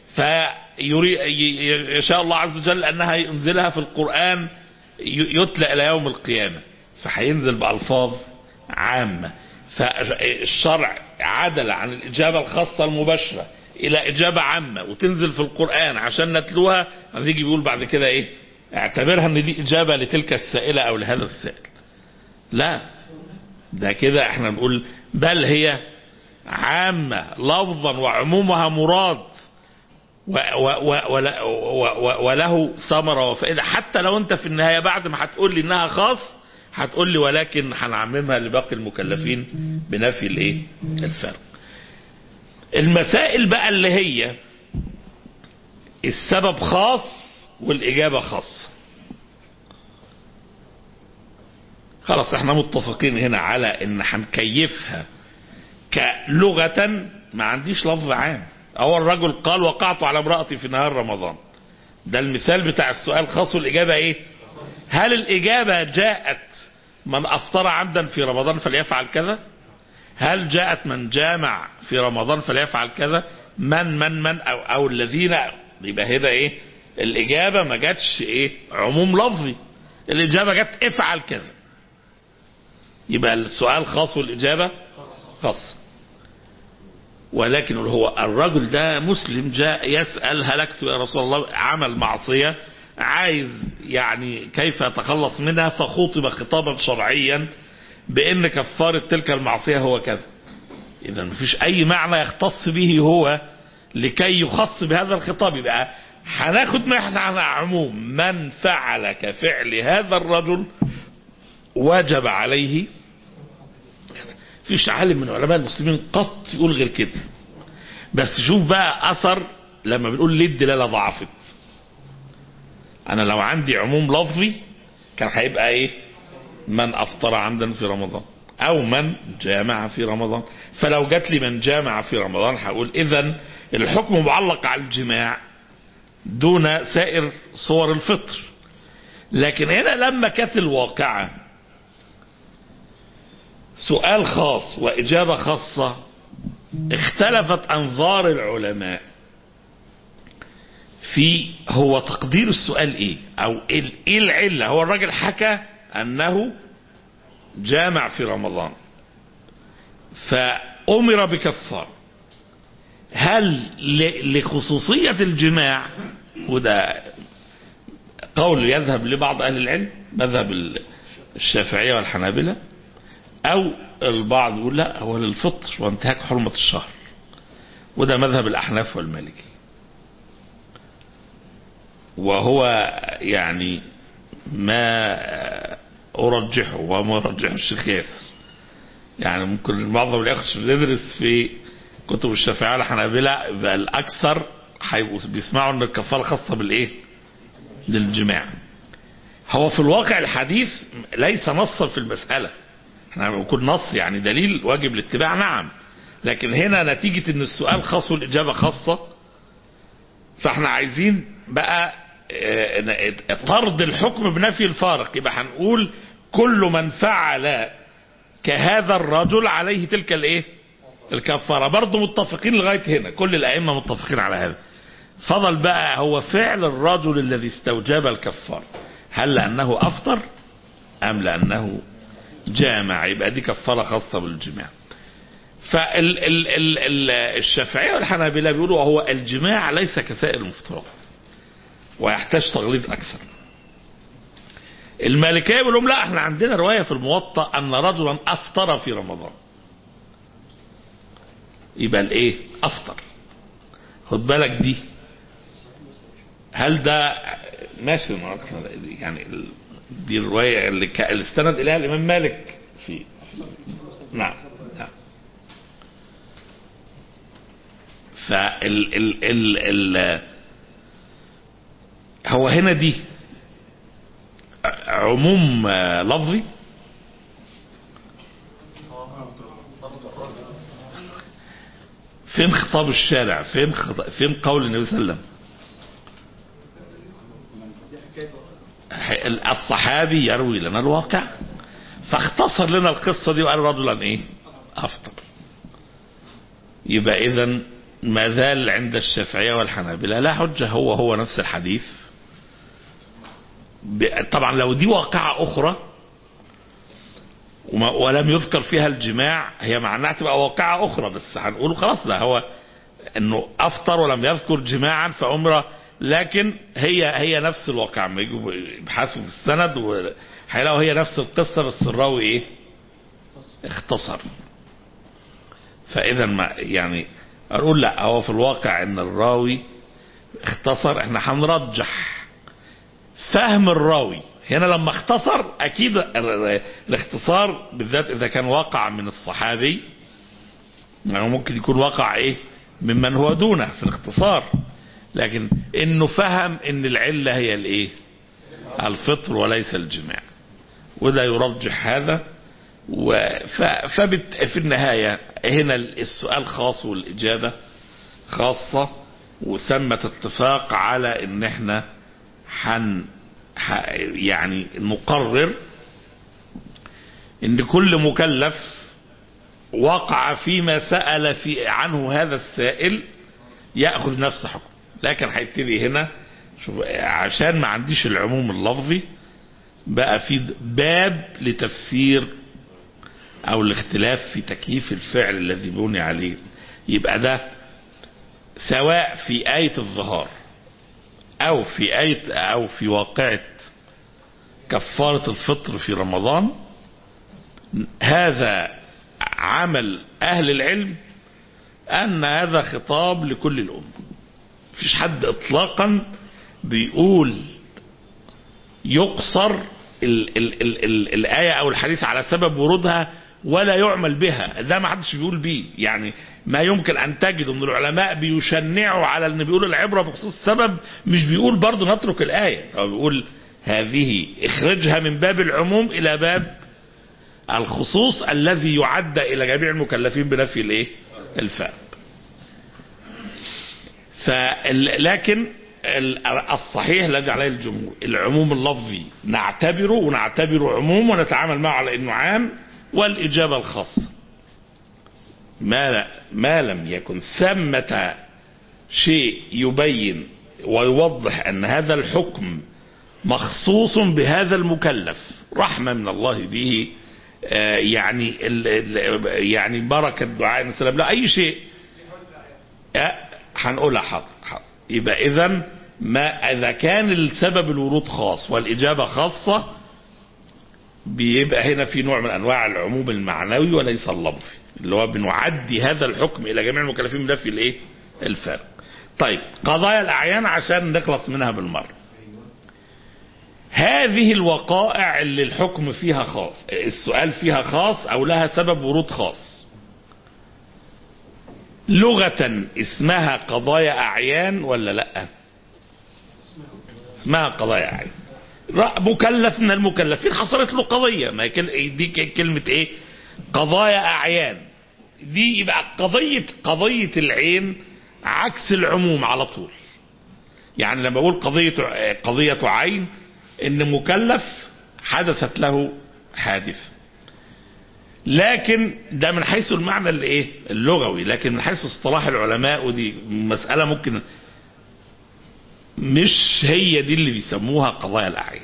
Speaker 2: فيشاء الله عز وجل انها ينزلها في القران ي- يتلى الى يوم القيامه فهينزل بالفاظ عامه فالشرع عدل عن الاجابه الخاصه المباشره الى اجابه عامه وتنزل في القران عشان نتلوها هنيجي بيقول بعد كده ايه اعتبرها ان دي اجابه لتلك السائله او لهذا السائل لا ده كده احنا نقول بل هي عامة لفظا وعمومها مراد و و و ولا- و و وله ثمرة وفائدة حتى لو انت في النهاية بعد ما هتقول لي انها خاص هتقول لي ولكن هنعممها لباقي المكلفين بنفي الايه الفرق المسائل بقى اللي هي السبب خاص والإجابة خاصة خلاص احنا متفقين هنا على ان هنكيفها كلغة ما عنديش لفظ عام اول رجل قال وقعت على امرأتي في نهار رمضان ده المثال بتاع السؤال خاص والإجابة ايه هل الإجابة جاءت من أفطر عمدا في رمضان فليفعل كذا هل جاءت من جامع في رمضان فليفعل كذا من من من أو, أو الذين يبقى هنا ايه الإجابة ما جاتش ايه عموم لفظي الإجابة جت افعل كذا يبقى السؤال خاص والإجابة خاص ولكن هو الرجل ده مسلم جاء يسأل هلكت يا رسول الله عمل معصية عايز يعني كيف يتخلص منها فخوطب خطابا شرعيا بأن كفارة تلك المعصية هو كذا إذا مفيش أي معنى يختص به هو لكي يخص بهذا الخطاب يبقى هناخد محنة على عموم من فعل كفعل هذا الرجل وجب عليه فيش عالم من علماء المسلمين قط يقول غير كده بس شوف بقى اثر لما بنقول ليه الدلاله ضعفت انا لو عندي عموم لفظي كان هيبقى ايه من افطر عمدا في رمضان او من جامع في رمضان فلو جات لي من جامع في رمضان هقول اذا الحكم معلق على الجماع دون سائر صور الفطر لكن هنا لما كانت الواقعه سؤال خاص وإجابة خاصة اختلفت أنظار العلماء في هو تقدير السؤال ايه او ايه إيه العلة هو الراجل حكى انه جامع في رمضان فأمر بكفار هل ل- لخصوصية الجماع وده قول يذهب لبعض أهل العلم مذهب ال- الشافعية والحنابلة أو البعض يقول لا هو للفطر وانتهاك حرمة الشهر وده مذهب الأحناف والمالكي وهو يعني ما أرجحه وما أرجحه الشيخ ياسر يعني ممكن معظم الأخ بيدرس في كتب الشافعية والحنابلة يبقى الأكثر هيبقوا بيسمعوا إن الكفارة خاصة بالإيه؟ للجماع. هو في الواقع الحديث ليس نصا في المسألة. احنا بنقول نص يعني دليل واجب الاتباع نعم. لكن هنا نتيجة إن السؤال خاص والإجابة خاصة فاحنا عايزين بقى اه، طرد الحكم بنفي الفارق يبقى هنقول كل من فعل كهذا الرجل عليه تلك الايه الكفارة برضه متفقين لغاية هنا كل الأئمة متفقين على هذا فضل بقى هو فعل الرجل الذي استوجب الكفارة هل لأنه أفطر أم لأنه جامع يبقى دي كفارة خاصة بالجماع فالشافعية والحنابلة بيقولوا هو الجماع ليس كسائر المفطرات ويحتاج تغليظ أكثر المالكية بيقول لهم لا احنا عندنا رواية في الموطأ أن رجلا أفطر في رمضان يبقى الايه أفطر خد بالك دي هل ده ماشي يعني دي الرواية اللي, ك... اللي استند إليها الإمام مالك في, في... نعم نعم فال ال ال ال هو هنا دي عموم آه، لفظي فين خطاب الشارع فين خط... فين قول النبي صلى الله عليه وسلم ح- الصحابي يروي لنا الواقع فاختصر لنا القصة دي وقال رجلا ايه افطر يبقى اذا ما زال عند الشافعية والحنابلة لا حجة هو هو نفس الحديث ب- طبعا لو دي واقعة اخرى وما- ولم يذكر فيها الجماع هي معناها تبقى واقعة أخرى بس هنقول خلاص لا هو انه افطر ولم يذكر جماعا فعمره لكن هي هي نفس الواقع ما يجوا يبحثوا في السند وهيلاقوا هي نفس القصه بس الراوي ايه؟ اختصر. فاذا ما يعني اقول لا هو في الواقع ان الراوي اختصر احنا هنرجح فهم الراوي هنا لما اختصر اكيد ال- ال- الاختصار بالذات اذا كان وقع من الصحابي يعني ممكن يكون وقع ايه ممن هو دونه في الاختصار لكن انه فهم ان العله هي الايه الفطر وليس الجماع وده يرجح هذا و- ف- فبت في النهايه هنا السؤال خاص والاجابه خاصه وثمة اتفاق على ان احنا حن ح- يعني نقرر ان كل مكلف وقع فيما سأل في عنه هذا السائل يأخذ نفس حكم لكن هيبتدي هنا شوف عشان ما عنديش العموم اللفظي بقى في باب لتفسير او الاختلاف في تكييف الفعل الذي بني عليه يبقى ده سواء في آية الظهار او في آية او في واقعة كفارة الفطر في رمضان هذا عمل أهل العلم أن هذا خطاب لكل الأمة مفيش حد إطلاقا بيقول يقصر ال ال ال ال الآية أو الحديث على سبب ورودها ولا يعمل بها ده ما حدش بيقول بيه يعني ما يمكن أن تجد من العلماء بيشنعوا على أن بيقول العبرة بخصوص السبب مش بيقول برضه نترك الآية هو بيقول هذه اخرجها من باب العموم إلى باب الخصوص الذي يعد الى جميع المكلفين بنفي الايه الفاء فال- لكن ال- الصحيح الذي عليه الجمهور العموم اللفظي نعتبره ونعتبره عموم ونتعامل معه على انه عام والاجابه الخاصه ما لا ما لم يكن ثمة شيء يبين ويوضح ان هذا الحكم مخصوص بهذا المكلف رحمه من الله به آه، يعني ال ال يعني بركه دعاء النبي صلى الله عليه وسلم لا اي شيء آه، هنقولها حاضر حاضر يبقى اذا ما اذا كان السبب الورود خاص والاجابه خاصه بيبقى هنا في نوع من انواع العموم المعنوي وليس اللفظي اللي هو بنعدي هذا الحكم الى جميع المكلفين بنفي الايه الفرق طيب قضايا الاعيان عشان نخلص منها بالمره هذه الوقائع اللي الحكم فيها خاص السؤال فيها خاص او لها سبب ورود خاص لغة اسمها قضايا اعيان ولا لا اسمها قضايا اعيان رأ- مكلف من المكلفين حصلت له قضية ما هي كل- دي ك- كلمة ايه قضايا اعيان دي يبقى قضية قضية العين عكس العموم على طول يعني لما اقول قضية قضية عين ان مكلف حدثت له حادث لكن ده من حيث المعنى الايه اللغوي لكن من حيث اصطلاح العلماء ودي مسألة ممكن مش هي دي اللي بيسموها قضايا الاعين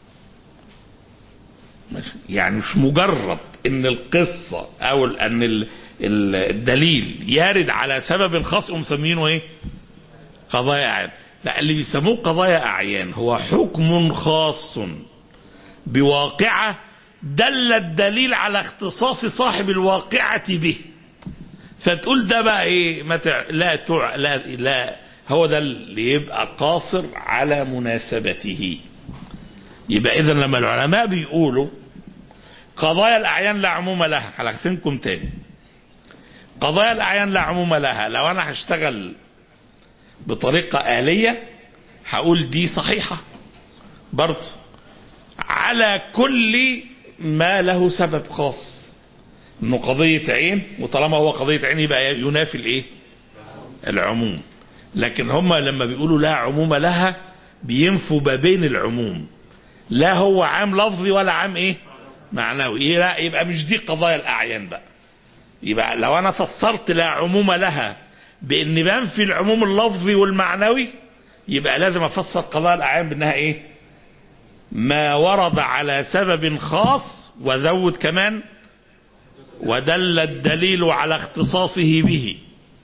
Speaker 2: ماشي؟ يعني مش مجرد ان القصة او ال- ان ال- ال- الدليل يرد على سبب خاص ومسمينه ايه قضايا اعيان لا اللي بيسموه قضايا اعيان هو حكم خاص بواقعة دل الدليل على اختصاص صاحب الواقعة به فتقول ده بقى ايه ما تع... لا تع... لا لا هو ده اللي يبقى قاصر على مناسبته يبقى اذا لما العلماء بيقولوا قضايا الاعيان لا عموم لها هلغسنكم تاني قضايا الاعيان لا عموم لها لو انا هشتغل بطريقة آلية هقول دي صحيحة برضه على كل ما له سبب خاص انه قضية عين وطالما هو قضية عين يبقى ينافي الايه العموم لكن هم لما بيقولوا لا عموم لها بينفوا ما بين العموم لا هو عام لفظي ولا عام ايه معنوي إيه لا يبقى مش دي قضايا الاعيان بقى يبقى لو انا فسرت لا عموم لها بان بنفي العموم اللفظي والمعنوي يبقى لازم افسر قضايا الاعيان بانها ايه ما ورد على سبب خاص وزود كمان ودل الدليل على اختصاصه به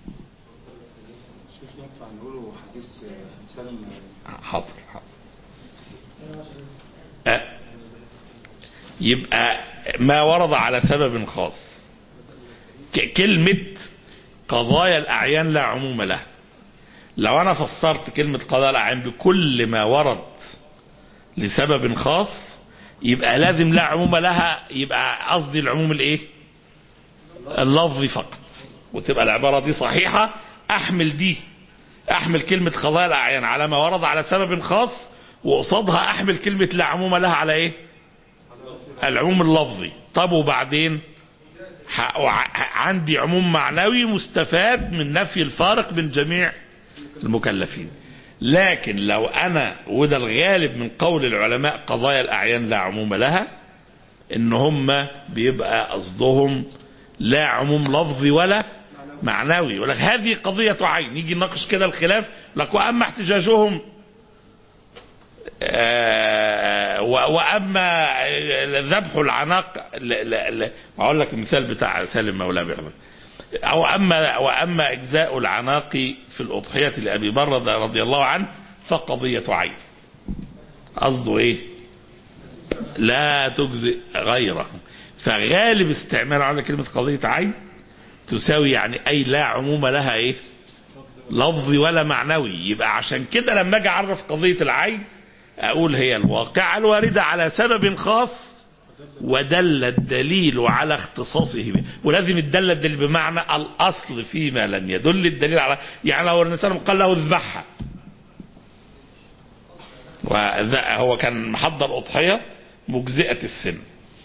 Speaker 4: شوف ينفع نقوله حديث سلم
Speaker 2: حاضر حاضر أه. يبقى ما ورد على سبب خاص ك- كلمة قضايا الأعيان لا عموم لها لو أنا فسرت كلمة قضايا الأعيان بكل ما ورد لسبب خاص يبقى لازم لا عموم لها يبقى قصدي العموم الايه اللفظي فقط وتبقى العبارة دي صحيحة احمل دي احمل كلمة قضايا الاعيان على ما ورد على سبب خاص وقصادها احمل كلمة لا عموم لها على ايه العموم اللفظي طب وبعدين ح- وع- عندي عموم معنوي مستفاد من نفي الفارق بين جميع المكلفين لكن لو انا وده الغالب من قول العلماء قضايا الاعيان لا عموم لها ان هم بيبقى قصدهم لا عموم لفظي ولا معنوي ولك هذه قضية عين يجي نناقش كده الخلاف لك واما احتجاجهم آه، و- واما ذبح العناق ل- ل- ل- اقول لك المثال بتاع سالم مولاه بيعمل أو أما وأما إجزاء العناق في الأضحية لأبي برد رضي الله عنه فقضية عين قصده إيه لا تجزئ غيره فغالب استعمال على كلمة قضية عين تساوي يعني أي لا عموم لها إيه لفظي ولا معنوي يبقى عشان كده لما أجي أعرف قضية العين أقول هي الواقعة الواردة على سبب خاص ودل الدليل على اختصاصه به ولازم الدل الدليل بمعنى الأصل فيما لم يدل الدليل على يعني لو النبي صلى الله عليه وسلم قال له اذبحها وذا- هو كان محضر أضحية مجزئة السن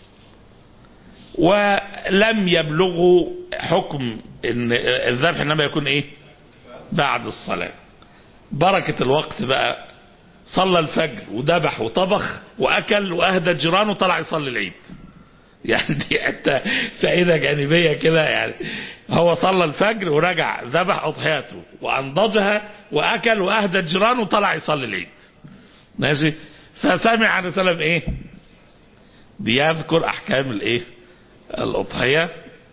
Speaker 2: ولم يبلغه حكم ان الذبح انما يكون ايه بعد الصلاة بركة الوقت بقى صلى الفجر وذبح وطبخ واكل واهدى جيرانه وطلع يصلي العيد يعني دي حتى فائده جانبيه كده يعني هو صلى الفجر ورجع ذبح اضحيته وانضجها واكل واهدى جيرانه وطلع يصلي العيد ماشي فسمع عن وسلم ايه بيذكر احكام الايه الاضحيه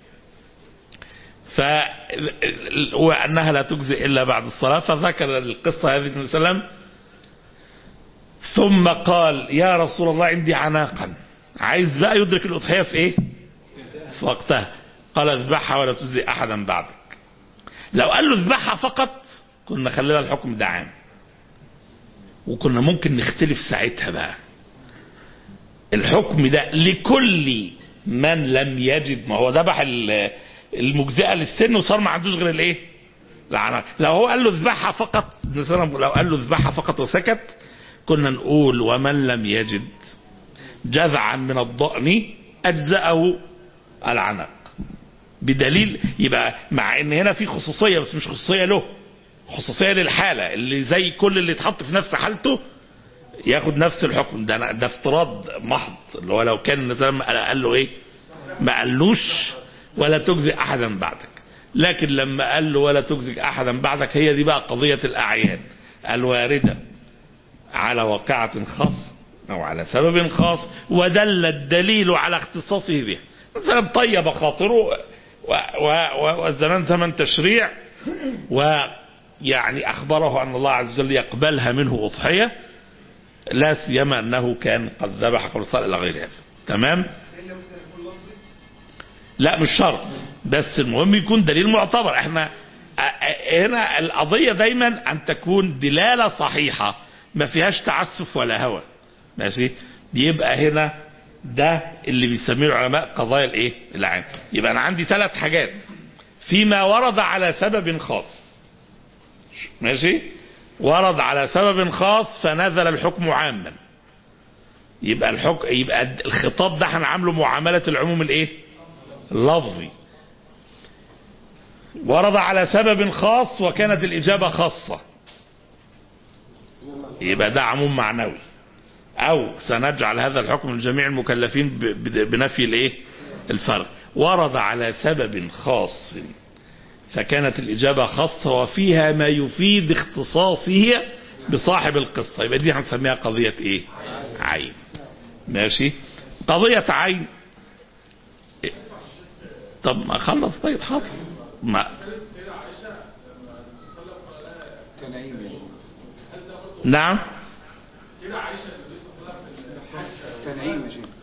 Speaker 2: ف وانها لا تجزئ الا بعد الصلاه فذكر القصه هذه النبي صلى الله عليه وسلم ثم قال يا رسول الله عندي عناقا عايز بقى يدرك الأضحية في ايه في وقتها قال اذبحها ولا تجزي احدا بعدك لو قال له اذبحها فقط كنا خلينا الحكم ده عام وكنا ممكن نختلف ساعتها بقى الحكم ده لكل من لم يجد ما هو ذبح ال- المجزئه للسن وصار ما عندوش غير الايه العناق لو هو قال له اذبحها فقط مثلا لو قال له اذبحها فقط وسكت كنا نقول ومن لم يجد جذعا من الضأن أجزأه العنق بدليل يبقى مع ان هنا في خصوصية بس مش خصوصية له خصوصية للحالة اللي زي كل اللي اتحط في نفس حالته ياخد نفس الحكم ده ده افتراض محض اللي هو لو كان مثلا قال له ايه ما قالوش ولا تجزي احدا بعدك لكن لما قال له ولا تجزي احدا بعدك هي دي بقى قضية الاعيان الواردة على واقعة خاصة أو على سبب خاص ودل الدليل على اختصاصه به مثلا طيب خاطره و- و- و- والزمان زمن تشريع ويعني أخبره أن الله عز وجل يقبلها منه أضحية لا سيما أنه كان قد ذبح قبل الصلاة إلى غير هذا تمام لا مش شرط بس المهم يكون دليل معتبر احنا ا- ا- هنا القضية دايما أن تكون دلالة صحيحة ما فيهاش تعسف ولا هوى ماشي يبقى هنا ده اللي بيسميه العلماء قضايا الايه العام يبقى انا عندي ثلاث حاجات فيما ورد على سبب خاص ماشي ورد على سبب خاص فنزل الحكم عاما يبقى الحكم يبقى الخطاب ده هنعامله معامله العموم الايه اللفظي ورد على سبب خاص وكانت الإجابة خاصة يبقى ده عموم معنوي أو سنجعل هذا الحكم لجميع المكلفين ب- ب- بنفي الإيه الفرق ورد على سبب خاص فكانت الإجابة خاصة وفيها ما يفيد اختصاصه بصاحب القصة يبقى دي هنسميها قضية إيه عين ماشي قضية عين طب ما خلص طيب حاضر ما
Speaker 4: تنعيم يعني
Speaker 2: نعم
Speaker 4: تنعيم يا شيخ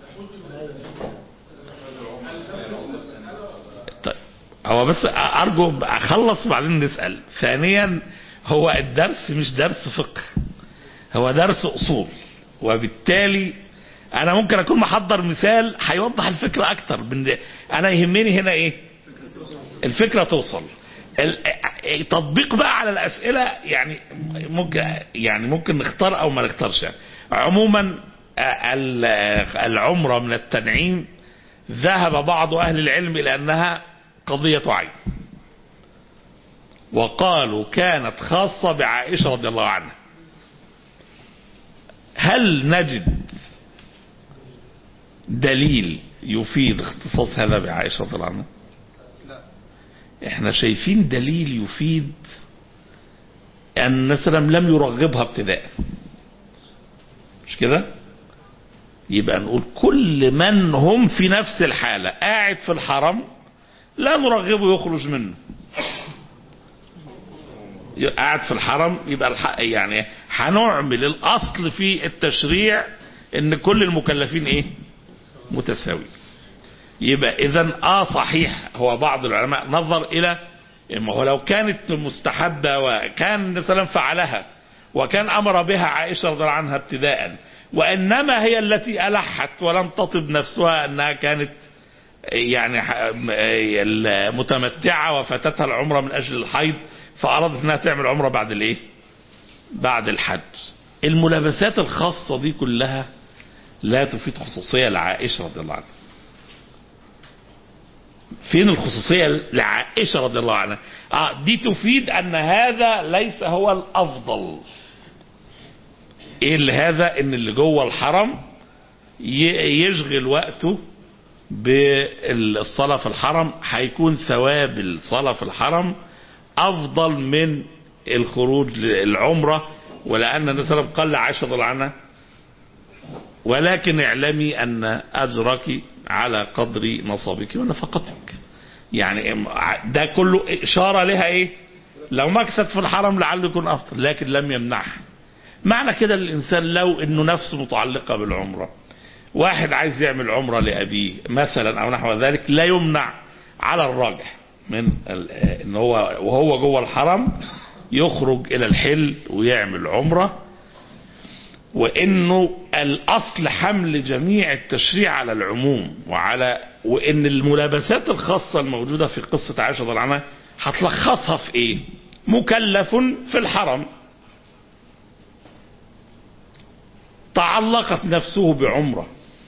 Speaker 2: طيب هو بس ارجو اخلص وبعدين نسال ثانيا هو الدرس مش درس فقه هو درس اصول وبالتالي انا ممكن اكون محضر مثال هيوضح الفكره اكتر من انا يهمني هنا ايه الفكره توصل ال- التطبيق بقى على الاسئله يعني ممكن يعني ممكن نختار او ما نختارش يعني. عموما ال- العمره من التنعيم ذهب بعض اهل العلم الى انها قضيه عين وقالوا كانت خاصه بعائشه رضي الله عنها هل نجد دليل يفيد اختصاص هذا بعائشه رضي الله عنها احنا شايفين دليل يفيد ان النبي صلى الله عليه وسلم لم يرغبها ابتداء مش كده يبقى نقول كل من هم في نفس الحالة قاعد في الحرم لا نرغبه يخرج منه قاعد في الحرم يبقى الح... يعني هنعمل الاصل في التشريع ان كل المكلفين ايه متساوي يبقى اذا اه صحيح هو بعض العلماء نظر الى ما هو لو كانت مستحبه وكان النبي صلى الله عليه وسلم فعلها وكان امر بها عائشه رضي الله عنها ابتداء وانما هي التي الحت ولم تطب نفسها انها كانت يعني ح- م- متمتعه وفاتتها العمره من اجل الحيض فارادت انها تعمل عمره بعد الايه؟ بعد الحج. الملابسات الخاصه دي كلها لا تفيد خصوصيه لعائشه رضي الله عنها. فين الخصوصية لعائشة رضي الله عنها آه دي تفيد أن هذا ليس هو الأفضل إيه اللي هذا إن اللي جوه الحرم ي- يشغل وقته بالصلاة في الحرم هيكون ثواب الصلاة في الحرم أفضل من الخروج للعمرة ولأن النبي صلى الله عليه وسلم قال لعائشة رضي الله عنها ولكن اعلمي أن أجرك على قدر نصبك ونفقتك يعني ده كله إشارة لها إيه لو مكثت في الحرم لعله يكون أفضل لكن لم يمنعها معنى كده الإنسان لو أنه نفسه متعلقة بالعمرة واحد عايز يعمل عمرة لأبيه مثلا أو نحو ذلك لا يمنع على الراجح من ال- ان هو وهو جوه الحرم يخرج الى الحل ويعمل عمره وانه الاصل حمل جميع التشريع على العموم وعلى وان الملابسات الخاصه الموجوده في قصه عائشه رضي الله عنها هتلخصها في ايه؟ مكلف في الحرم تعلقت نفسه بعمره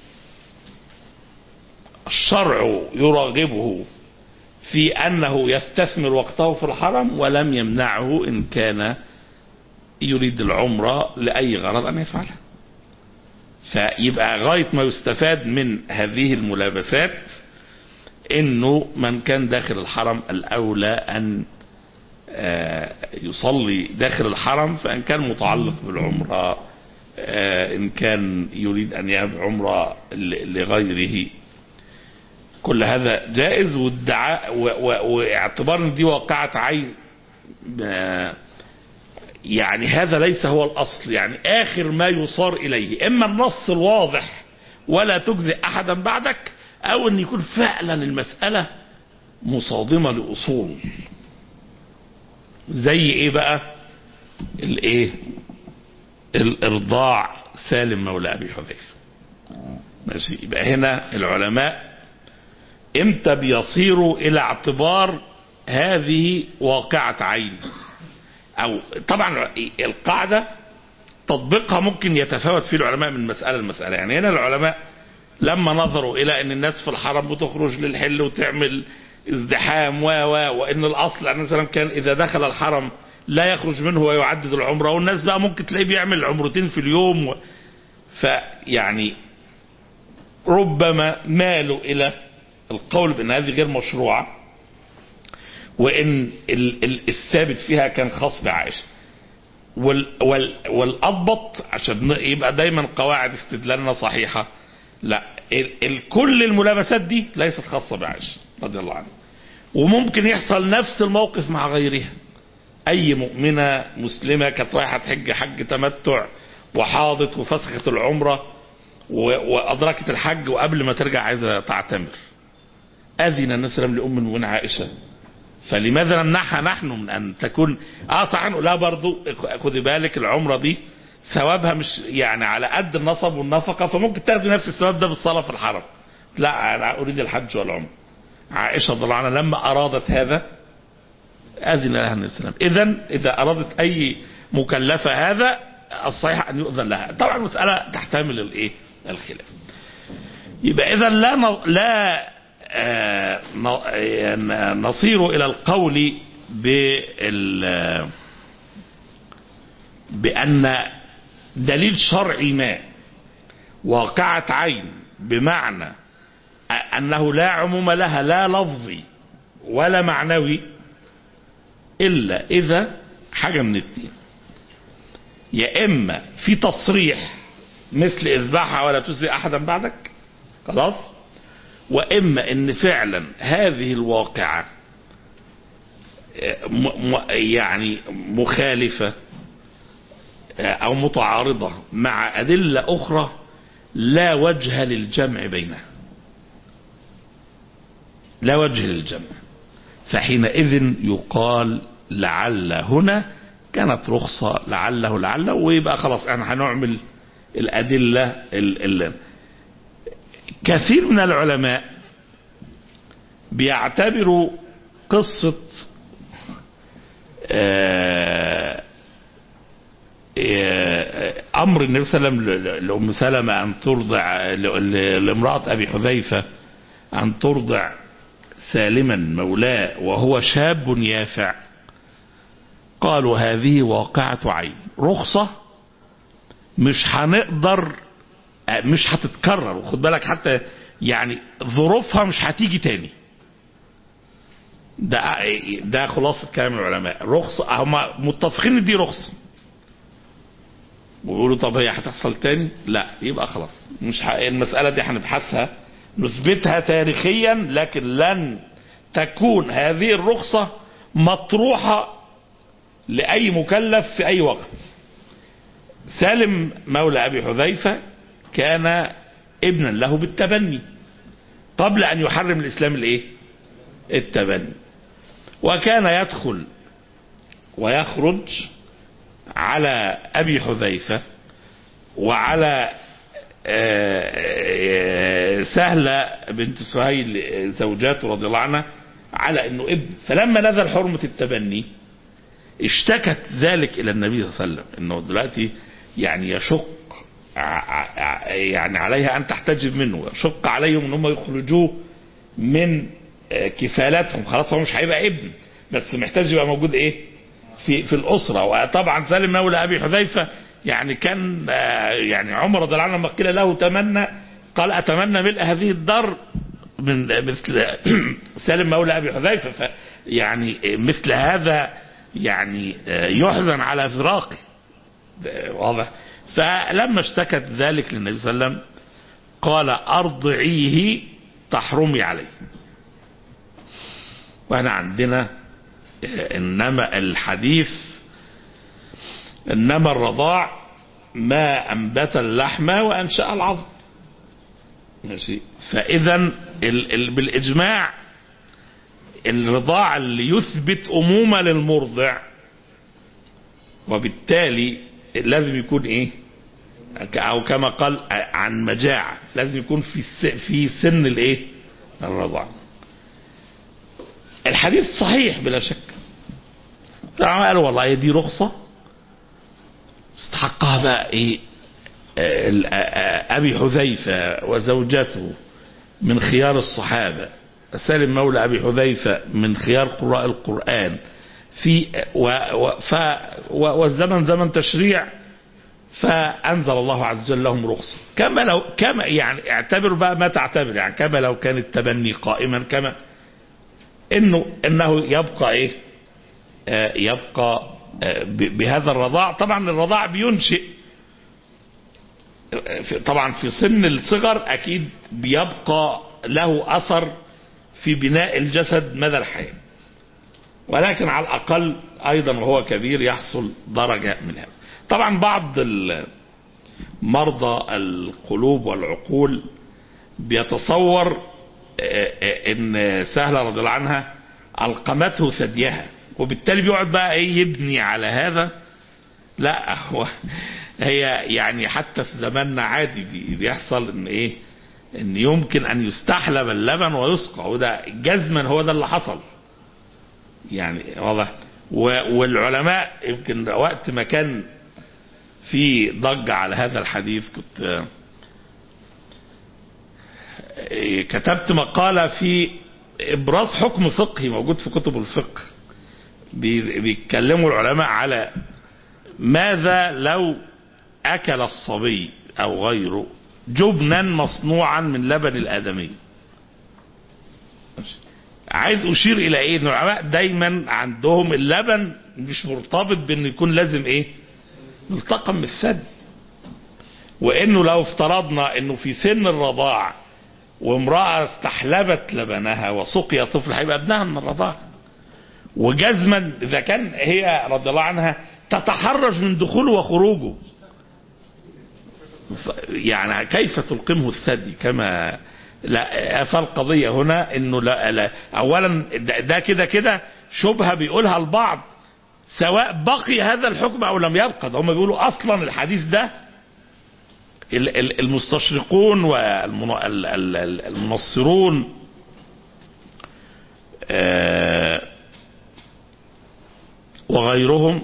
Speaker 2: الشرع يراغبه في انه يستثمر وقته في الحرم ولم يمنعه ان كان يريد العمرة لأي غرض أن يفعلها فيبقى غاية ما يستفاد من هذه الملابسات انه من كان داخل الحرم الاولى ان آه، يصلي داخل الحرم فان كان متعلق بالعمره آه، ان كان يريد ان يذهب عمره ل- لغيره كل هذا جائز والدعاء و- و- واعتبار ان دي واقعة عين آه، يعني هذا ليس هو الاصل يعني اخر ما يصار اليه اما النص الواضح ولا تجزئ احدا بعدك او ان يكون فعلا المسألة مصادمة لاصول زي ايه بقى الايه الارضاع سالم مولى ابي حذيفه ماشي يبقى هنا العلماء امتى بيصيروا الى اعتبار هذه واقعة عين او طبعا القاعدة تطبيقها ممكن يتفاوت فيه العلماء من مسألة لمسألة يعني هنا العلماء لما نظروا الى ان الناس في الحرم بتخرج للحل وتعمل ازدحام و و وان الاصل ان مثلا كان اذا دخل الحرم لا يخرج منه ويعدد العمره والناس بقى ممكن تلاقيه بيعمل عمرتين في اليوم و... فيعني ربما مالوا الى القول بان هذه غير مشروعه وان ال ال الثابت فيها كان خاص بعائشه وال وال والاضبط عشان يبقى دايما قواعد استدلالنا صحيحه لا ال ال كل الملابسات دي ليست خاصه بعائشه رضي الله عنها وممكن يحصل نفس الموقف مع غيرها اي مؤمنه مسلمه كانت رايحه تحج حج تمتع وحاضت وفسخت العمره و- وادركت الحج وقبل ما ترجع عايزه تعتمر اذن النبي صلى الله عليه وسلم لام المؤمنين عائشه فلماذا نمنعها نحن من ان تكون اه صح نقول لها برضو خدي بالك العمره دي ثوابها مش يعني على قد النصب والنفقه فممكن تاخدي نفس الثواب ده بالصلاه في الحرم لا انا اريد الحج والعمره عائشه رضي الله عنها لما ارادت هذا اذن لها النبي صلى الله عليه وسلم اذا اذا ارادت اي مكلفه هذا الصحيح ان يؤذن لها طبعا المساله تحتمل الايه الخلاف يبقى اذا لا ن- لا آه، ن- آه، نصير الى القول بال بان دليل شرعي ما واقعة عين بمعنى انه لا عموم لها لا لفظي ولا معنوي الا اذا حاجه من الدين يا اما في تصريح مثل اذبحها ولا تسري احدا بعدك خلاص واما ان فعلا هذه الواقعه م- م- يعني مخالفه او متعارضه مع ادله اخرى لا وجه للجمع بينها لا وجه للجمع فحينئذ يقال لعل هنا كانت رخصة لعله لعله ويبقى خلاص احنا هنعمل الأدلة ال ال كثير من العلماء بيعتبروا قصة آه، آه، أمر النبي صلى الله عليه وسلم لأم سلمة أن ترضع ل- لامرأة أبي حذيفة أن ترضع سالما مولاه وهو شاب يافع قالوا هذه واقعة عين رخصة مش هنقدر مش هتتكرر وخد بالك حتى يعني ظروفها مش هتيجي تاني ده ده خلاصة كلام العلماء رخصة هم متفقين ان دي رخصة ويقولوا طب هي هتحصل تاني لا يبقى خلاص مش ح... المسألة دي هنبحثها نثبتها تاريخيا لكن لن تكون هذه الرخصة مطروحة لأي مكلف في أي وقت سالم مولى أبي حذيفة كان ابنا له بالتبني قبل أن يحرم الإسلام الإيه التبني وكان يدخل ويخرج على أبي حذيفة وعلى آه، آه، سهلة بنت سهيل زوجاته رضي الله عنها على انه ابن فلما نزل حرمة التبني اشتكت ذلك الى النبي صلى الله عليه وسلم انه دلوقتي يعني يشق ع- ع- يعني عليها ان تحتجب منه يشق عليهم ان هم يخرجوه من آه، كفالاتهم خلاص هو مش هيبقى ابن بس محتاج يبقى موجود ايه في في الاسره وطبعا سالم مولى ابي حذيفه يعني كان آه، يعني عمر رضي الله عنه لما قيل له تمنى قال اتمنى ملء هذه الدار من مثل سالم مولى ابي حذيفه ف يعني مثل هذا يعني آه، يحزن على فراقه ده واضح فلما اشتكت ذلك للنبي صلى الله عليه وسلم قال ارضعيه تحرمي عليه واحنا عندنا آه، انما الحديث انما الرضاع ما انبت اللحم وانشا العظم ماشي فاذا ال ال بالاجماع الرضاع اللي يثبت امومه للمرضع وبالتالي لازم يكون ايه او كما قال عن مجاعة لازم يكون في الس- في سن الايه الرضاعة الحديث صحيح بلا شك العلماء قالوا والله دي رخصة استحقها بقى ايه آه، ال- آه، آه، ابي حذيفة وزوجته من خيار الصحابة سالم مولى ابي حذيفة من خيار قراء القرآن في و و ف و والزمن زمن تشريع فانزل الله عز وجل لهم رخصه كما لو كما يعني اعتبر بقى ما تعتبر يعني كما لو كان التبني قائما كما انه انه يبقى ايه آه يبقى آه ب- بهذا الرضاع طبعا الرضاع بينشئ آه، في- طبعا في سن الصغر اكيد بيبقى له اثر في بناء الجسد مدى الحياه ولكن على الأقل أيضا وهو كبير يحصل درجة من هذا طبعا بعض ال- مرضى القلوب والعقول بيتصور آه، آه، ان سهلة رضي الله عنها ألقمته ثديها وبالتالي بيقعد بقى ايه يبني على هذا لا هو هي يعني حتى في زماننا عادي بي- بيحصل ان ايه ان يمكن ان يستحلب اللبن ويسقى وده جزما هو ده اللي حصل يعني واضح و- والعلماء يمكن وقت ما كان في ضجة على هذا الحديث كنت آه، آه، كتبت مقالة في إبراز حكم فقهي موجود في كتب الفقه بي- بيتكلموا العلماء على ماذا لو أكل الصبي أو غيره جبنا مصنوعا من لبن الآدمي عايز اشير الى ايه ان العلماء دايما عندهم اللبن مش مرتبط بان يكون لازم ايه ملتقم بالثدي وانه لو افترضنا انه في سن الرضاع وامرأة استحلبت لبنها وسقي طفل هيبقى ابنها من الرضاعة وجزما اذا كان هي رضي الله عنها تتحرج من دخوله وخروجه ف- يعني كيف تلقمه الثدي كما لا فالقضية هنا انه لا, لا اولا ده ده كده كده شبهة بيقولها البعض سواء بقي هذا الحكم او لم يبقى ده هم بيقولوا اصلا الحديث ده ال- ال- المستشرقون والمنصرون وغيرهم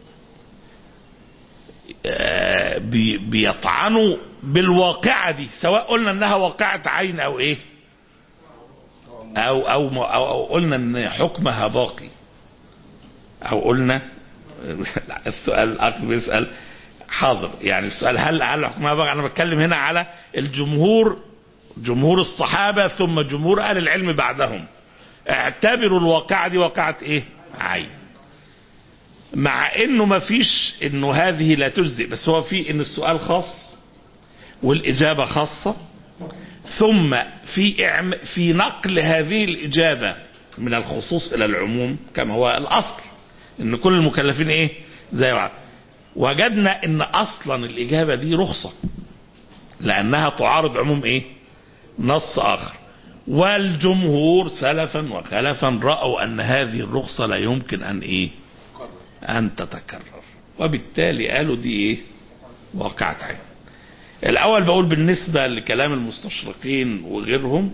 Speaker 2: آه، بي- بيطعنوا بالواقعة دي سواء قلنا انها واقعة عين او ايه او او او, أو قلنا ان حكمها باقي او قلنا لا، السؤال الاخ بيسال حاضر يعني السؤال هل هل حكمها باقي انا بتكلم هنا على الجمهور جمهور الصحابه ثم جمهور اهل العلم بعدهم اعتبروا الواقعه دي واقعه ايه عين مع انه ما فيش انه هذه لا تجزئ بس هو في ان السؤال خاص والاجابه خاصه ثم في إعم في نقل هذه الاجابه من الخصوص الى العموم كما هو الاصل ان كل المكلفين ايه زي بعض وجدنا ان اصلا الاجابه دي رخصه لانها تعارض عموم ايه نص اخر والجمهور سلفا وخلفا راوا ان هذه الرخصه لا يمكن ان ايه أن تتكرر وبالتالي قالوا دي إيه واقعة عين الأول بقول بالنسبة لكلام المستشرقين وغيرهم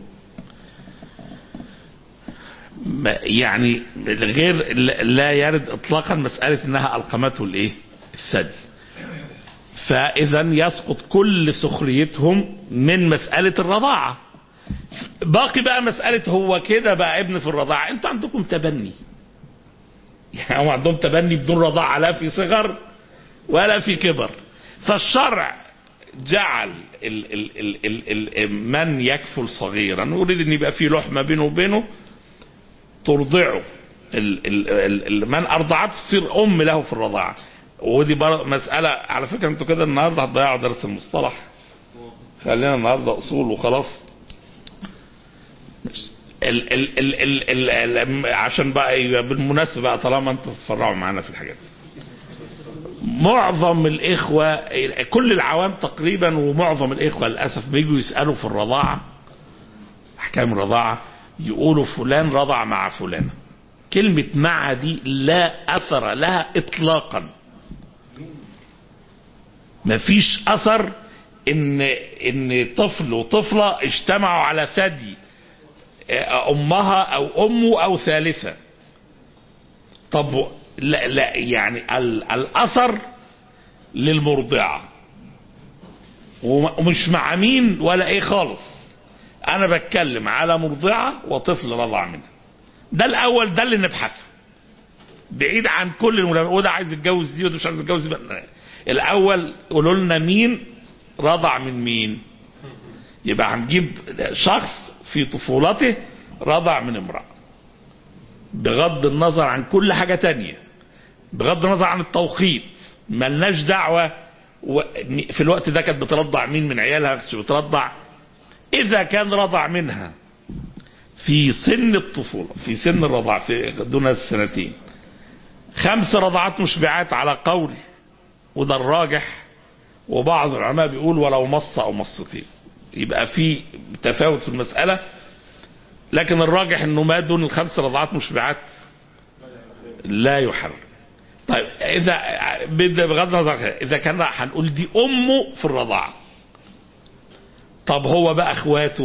Speaker 2: ما- يعني غير لا يرد إطلاقا مسألة أنها ألقمته الإيه الثدي فإذا يسقط كل سخريتهم من مسألة الرضاعة باقي بقى مسألة هو كده بقى ابن في الرضاعة انتوا عندكم تبني يعني هم عندهم تبني بدون رضاعة لا في صغر ولا في كبر فالشرع جعل ال ال ال ال ال من يكفل صغيرا يريد ان يبقى في لحمة بينه وبينه ترضعه ال ال ال ال من ارضعته تصير ام له في الرضاعة ودي بر- مسألة على فكرة انتوا كده النهاردة هتضيعوا درس المصطلح خلينا النهاردة اصول وخلاص ال ال ال ال ال ال عشان بقى يبقى بالمناسبة بقى طالما انتوا تتفرعوا معانا في الحاجات دي. معظم الإخوة كل العوام تقريبا ومعظم الإخوة للأسف بيجوا يسألوا في الرضاعة أحكام الرضاعة يقولوا فلان رضع مع فلانة كلمة مع دي لا أثر لها إطلاقا مفيش اثر ان ان طفل وطفله اجتمعوا على ثدي امها او امه او ثالثه طب لا, لا يعني ال- الاثر للمرضعه وم- ومش مع مين ولا ايه خالص انا بتكلم على مرضعه وطفل رضع منها ده الاول ده اللي نبحثه بعيد عن كل الملابسات وده عايز يتجوز دي وده مش عايز يتجوز دي الاول قولوا لنا مين رضع من مين يبقى هنجيب شخص في طفولته رضع من امرأة بغض النظر عن كل حاجة تانية بغض النظر عن التوقيت ملناش دعوة و- في الوقت ده كانت بترضع مين من عيالها كانت بترضع إذا كان رضع منها في سن الطفولة في سن الرضاع في دون السنتين خمس رضعات مشبعات على قول وده الراجح وبعض العلماء بيقول ولو مصة أو مصتين يبقى في تفاوت في المسألة لكن الراجح انه ما دون الخمس رضعات مشبعات لا يحرم طيب اذا بغض النظر اذا كان هنقول دي امه في الرضاعه طب هو بقى اخواته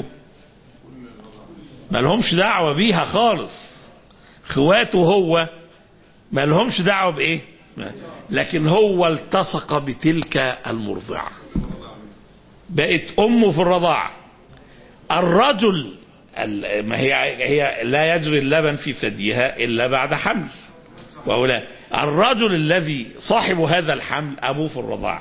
Speaker 2: ما لهمش دعوه بيها خالص اخواته هو ما لهمش دعوه بايه لكن هو التصق بتلك المرضعه بقت امه في الرضاعه الرجل ال- ما هي هي لا يجري اللبن في ثديها الا بعد حمل وأولاد الرجل الذي صاحب هذا الحمل ابوه في الرضاعه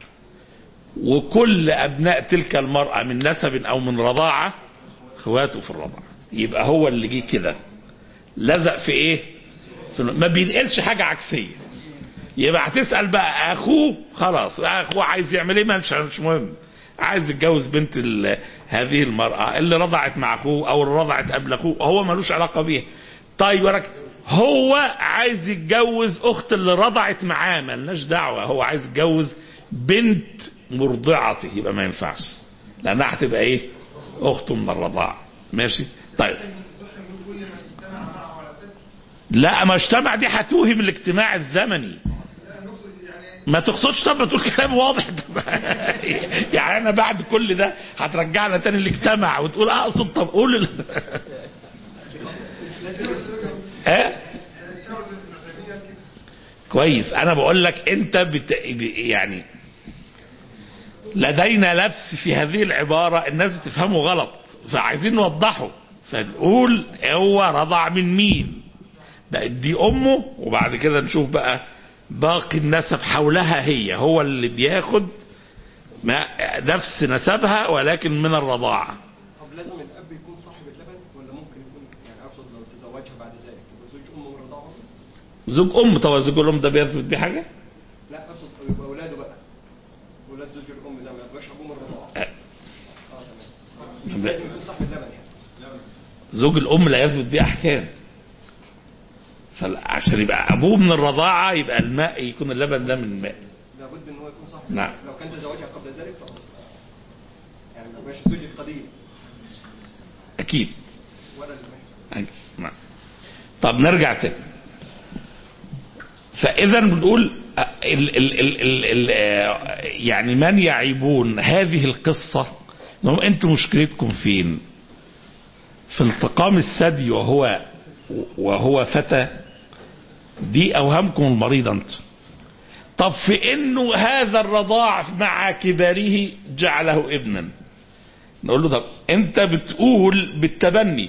Speaker 2: وكل ابناء تلك المراه من نسب او من رضاعه اخواته في الرضاعه يبقى هو اللي جه كده لزق في ايه في ما بينقلش حاجه عكسيه يبقى هتسال بقى اخوه خلاص اخوه عايز يعمل ايه مش مش مهم عايز يتجوز بنت ال- هذه المرأة اللي رضعت مع أخوه أو اللي رضعت قبل أخوه هو ملوش علاقة بيها طيب ولك هو عايز يتجوز أخت اللي رضعت معاه ملناش دعوة هو عايز يتجوز بنت مرضعته يبقى ما ينفعش لأنها هتبقى إيه أخته من الرضاعة ماشي طيب لا ما اجتمع دي هتوهم الاجتماع الزمني ما تقصدش طب ما تقول كلام واضح طب يعني انا بعد كل ده هترجعنا تاني اللي اجتمع وتقول اقصد طب قول ال... ها كويس انا بقول لك انت بت... يعني لدينا لبس في هذه العبارة الناس بتفهمه غلط فعايزين نوضحه فنقول هو رضع من مين بقت دي امه وبعد كده نشوف بقى باقي النسب حولها هي هو اللي بياخد ما نفس نسبها ولكن من الرضاعة
Speaker 5: طب لازم الاب يكون صاحب اللبن ولا ممكن يكون يعني اقصد لو تزوجها بعد ذلك يبقى زوج امه من الرضاعه
Speaker 2: زوج ام طبعا زوج الام ده بيثبت بيه حاجة
Speaker 5: لا اقصد يبقى اولاده بقى اولاد زوج الام ده ما يبقاش ابوه من الرضاعه
Speaker 2: أه.
Speaker 5: اه تمام لازم يكون صاحب اللبن يعني
Speaker 2: زوج الام لا يثبت بيه احكام فعشان يبقى ابوه من الرضاعة يبقى الماء يكون اللبن ده من الماء
Speaker 5: لابد ان هو يكون صاحب
Speaker 2: نعم.
Speaker 5: اللبن. لو كان تزوجها قبل ذلك خلاص يعني ما يبقاش زوج القديم
Speaker 2: اكيد
Speaker 5: ولا اللي ماشي
Speaker 2: نعم. طب نرجع تاني فاذا بنقول ال ال ال ال ال آه، يعني من يعيبون هذه القصة انهم انتوا مشكلتكم فين في التقام الثدي وهو وهو فتى دي اوهامكم المريضة انت طب في انه هذا الرضاع مع كبره جعله ابنا نقول له طب انت بتقول بالتبني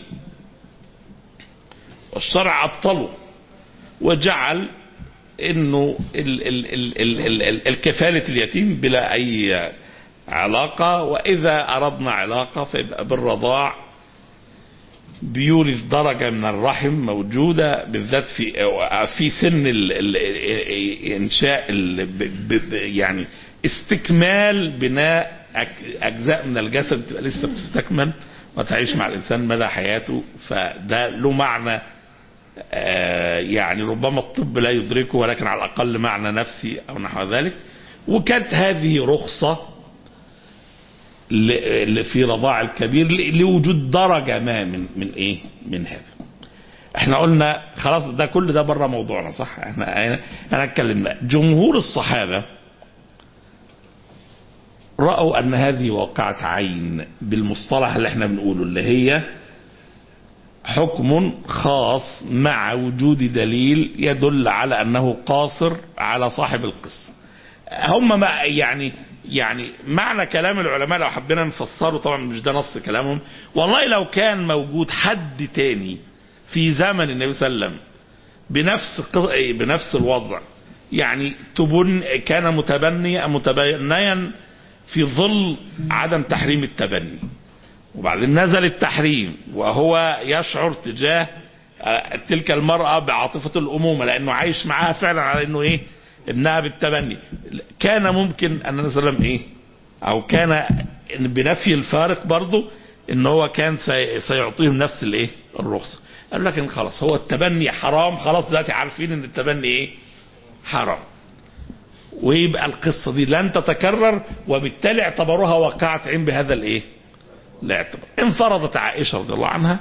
Speaker 2: والشرع ابطله وجعل انه ال ال ال ال ال ال الكفالة اليتيم بلا اي علاقة واذا اردنا علاقة فيبقى بالرضاع بيورث درجة من الرحم موجودة بالذات في في سن ال ال انشاء ال ب- ب- ب- يعني استكمال بناء أك- اجزاء من الجسد بتبقى لسه بتستكمل وتعيش مع الانسان مدى حياته فده له معنى آه، يعني ربما الطب لا يدركه ولكن على الاقل معنى نفسي او نحو ذلك وكانت هذه رخصه ل- ل- في رضاع الكبير ل- لوجود درجه ما من من ايه من هذا احنا قلنا خلاص ده كل ده بره موضوعنا صح احنا انا اتكلم بقى. جمهور الصحابه رأوا أن هذه واقعة عين بالمصطلح اللي احنا بنقوله اللي هي حكم خاص مع وجود دليل يدل على أنه قاصر على صاحب القصة هم ما يعني يعني معنى كلام العلماء لو حبينا نفسره طبعا مش ده نص كلامهم والله لو كان موجود حد تاني في زمن النبي صلى الله عليه وسلم بنفس قص- بنفس الوضع يعني تبن كان متبني متبنيا في ظل عدم تحريم التبني وبعدين نزل التحريم وهو يشعر تجاه آه، تلك المرأة بعاطفة الأمومة لأنه عايش معاها فعلا على أنه إيه ابنها بالتبني كان ممكن أن النبي صلى الله عليه وسلم إيه أو كان بنفي الفارق برضه ان هو كان سي- سيعطيهم نفس الايه الرخصه قال لكن خلاص هو التبني حرام خلاص دلوقتي عارفين ان التبني ايه حرام ويبقى القصه دي لن تتكرر وبالتالي اعتبروها واقعه عين بهذا الايه الاعتبار انفرضت عائشه رضي الله عنها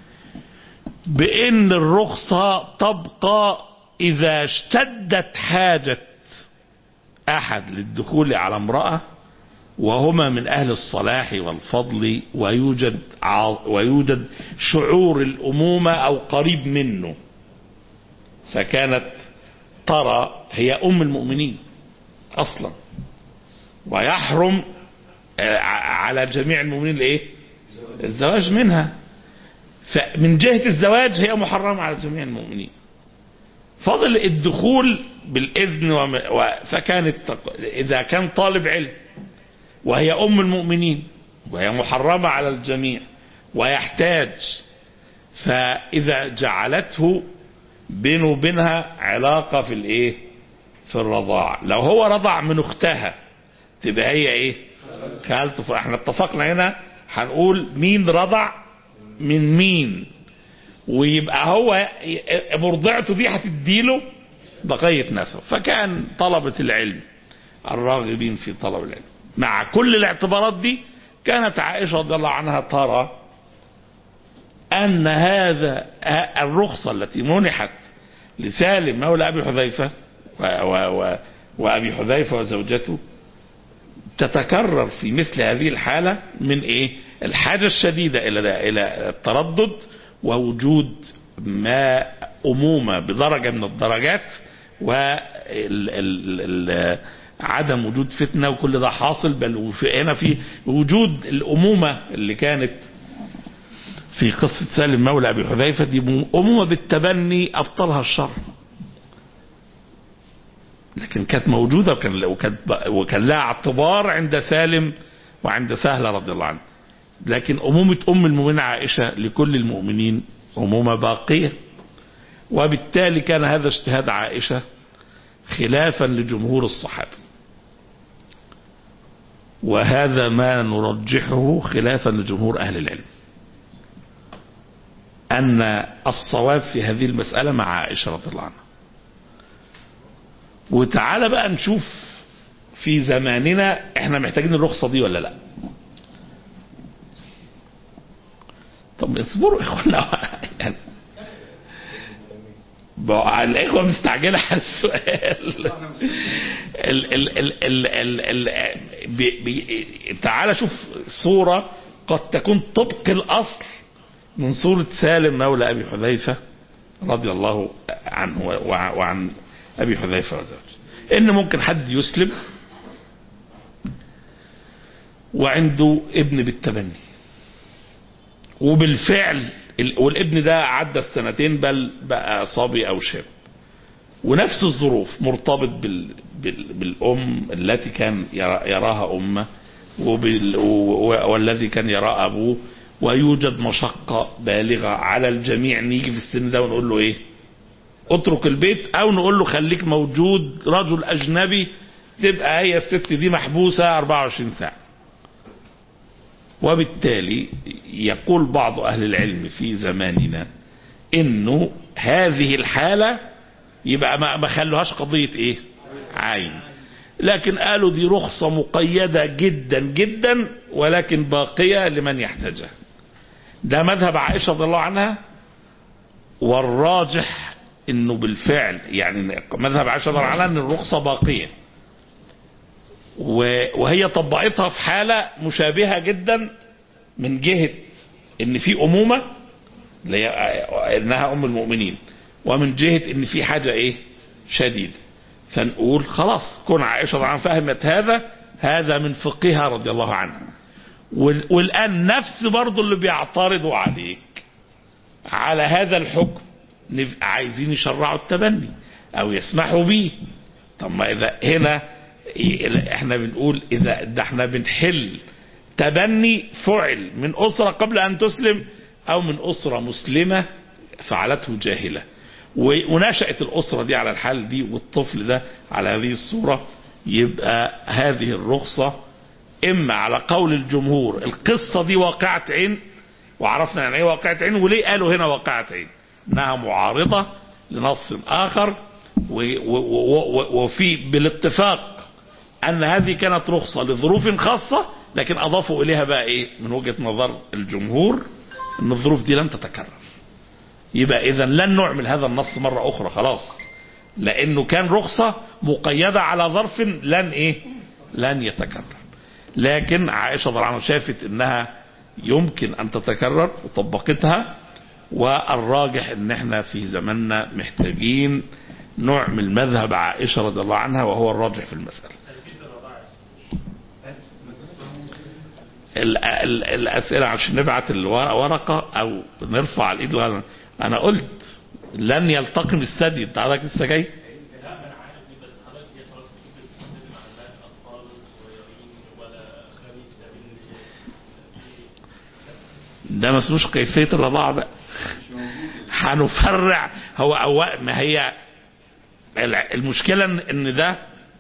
Speaker 2: بان الرخصه تبقى اذا اشتدت حاجه احد للدخول على امراه وهما من أهل الصلاح والفضل ويوجد ع- ويوجد شعور الأمومة أو قريب منه فكانت ترى هي أم المؤمنين أصلا ويحرم آه، ع- على جميع المؤمنين الإيه؟ الزواج منها فمن جهة الزواج هي محرمة على جميع المؤمنين فضل الدخول بالإذن وم- و- فكانت تق- إذا كان طالب علم وهي أم المؤمنين وهي محرمة على الجميع ويحتاج فإذا جعلته بينه وبينها علاقة في الإيه في الرضاعة لو هو رضع من أختها تبقى هي إيه خالته فاحنا اتفقنا هنا هنقول مين رضع من مين ويبقى هو ي- مرضعته دي هتديله بقية نسب فكان طلبة العلم الراغبين في طلب العلم مع كل الاعتبارات دي كانت عائشة رضي الله عنها ترى أن هذا ه- الرخصة التي منحت لسالم مولى أبي حذيفة و و و وأبي حذيفة وزوجته تتكرر في مثل هذه الحالة من إيه الحاجة الشديدة إلى إلى التردد ووجود ما أمومة بدرجة من الدرجات وعدم وجود فتنة وكل ده حاصل بل وفي- هنا في وجود الأمومة اللي كانت في قصة سالم مولى أبي حذيفة دي أمومة بالتبني أبطلها الشر لكن كانت موجودة وكان وكان وكان لها اعتبار عند سالم وعند سهلة رضي الله عنه لكن أمومة أم المؤمنين عائشة لكل المؤمنين أمومة باقية وبالتالي كان هذا اجتهاد عائشة خلافا لجمهور الصحابة وهذا ما نرجحه خلافا لجمهور أهل العلم أن الصواب في هذه المسألة مع عائشة رضي الله عنها وتعالى بقى نشوف في زماننا احنا محتاجين الرخصة دي ولا لا طب اصبروا يا اخوانا يعني بقى الاخوه مستعجله على السؤال ال ال ال ال ال ال بي بي تعال شوف صوره قد تكون طبق الاصل من صوره سالم مولى ابي حذيفه رضي الله عنه وع- وعن ابي حذيفه وزوجه ان ممكن حد يسلم وعنده ابن بالتبني وبالفعل ال- والابن ده عدى السنتين بل بقى صبي او شاب ونفس الظروف مرتبط بال بال بالام التي كان يرى يراها امه وبال و- والذي كان يراه ابوه ويوجد مشقه بالغه على الجميع نيجي في السن ده ونقول له ايه؟ اترك البيت او نقول له خليك موجود رجل اجنبي تبقى هي الست دي محبوسه 24 ساعه وبالتالي يقول بعض أهل العلم في زماننا إنه هذه الحالة يبقى ما ما خلوهاش قضية إيه عين لكن قالوا دي رخصة مقيدة جدا جدا ولكن باقية لمن يحتاجها ده مذهب عائشة رضي الله عنها والراجح انه بالفعل يعني مذهب عائشة رضي الله عنها ان الرخصة باقية و و- وهي طبقتها في حالة مشابهة جدا من جهة ان في امومة اللي هي انها ام المؤمنين ومن جهة ان في حاجة ايه شديدة فنقول خلاص كون عائشة رضي الله عنها فهمت هذا هذا من فقهها رضي الله عنها وال- والان نفس برضو اللي بيعترضوا عليك على هذا الحكم نف- عايزين يشرعوا التبني او يسمحوا به طب ما اذا هنا ي- احنا بنقول اذا ده احنا بنحل تبني فعل من اسره قبل ان تسلم او من اسره مسلمه فعلته جاهله و- ونشأت الاسره دي على الحال دي والطفل ده على هذه الصوره يبقى هذه الرخصه اما على قول الجمهور القصه دي واقعه عين وعرفنا يعني ايه واقعة عين وليه قالوا هنا واقعة عين انها معارضة لنص اخر و- و- و- و- وفي بالاتفاق ان هذه كانت رخصة لظروف خاصة لكن اضافوا اليها بقى ايه من وجهة نظر الجمهور ان الظروف دي لن تتكرر يبقى اذا لن نعمل هذا النص مرة اخرى خلاص لانه كان رخصة مقيدة على ظرف لن ايه لن يتكرر لكن عائشة رضي الله عنها شافت انها يمكن ان تتكرر وطبقتها والراجح ان احنا في زماننا محتاجين نعمل مذهب عائشة رضي الله عنها وهو الراجح في المسألة ال- ال- الأسئلة عشان نبعت الورقة أو نرفع الإيد لغاية- أنا قلت لن يلتقم الثدي أنت حضرتك لسه جاي ده ما اسموش كيفية الرضاعة بقى هنفرع هو أو ما هي الع- المشكلة إن- ان ده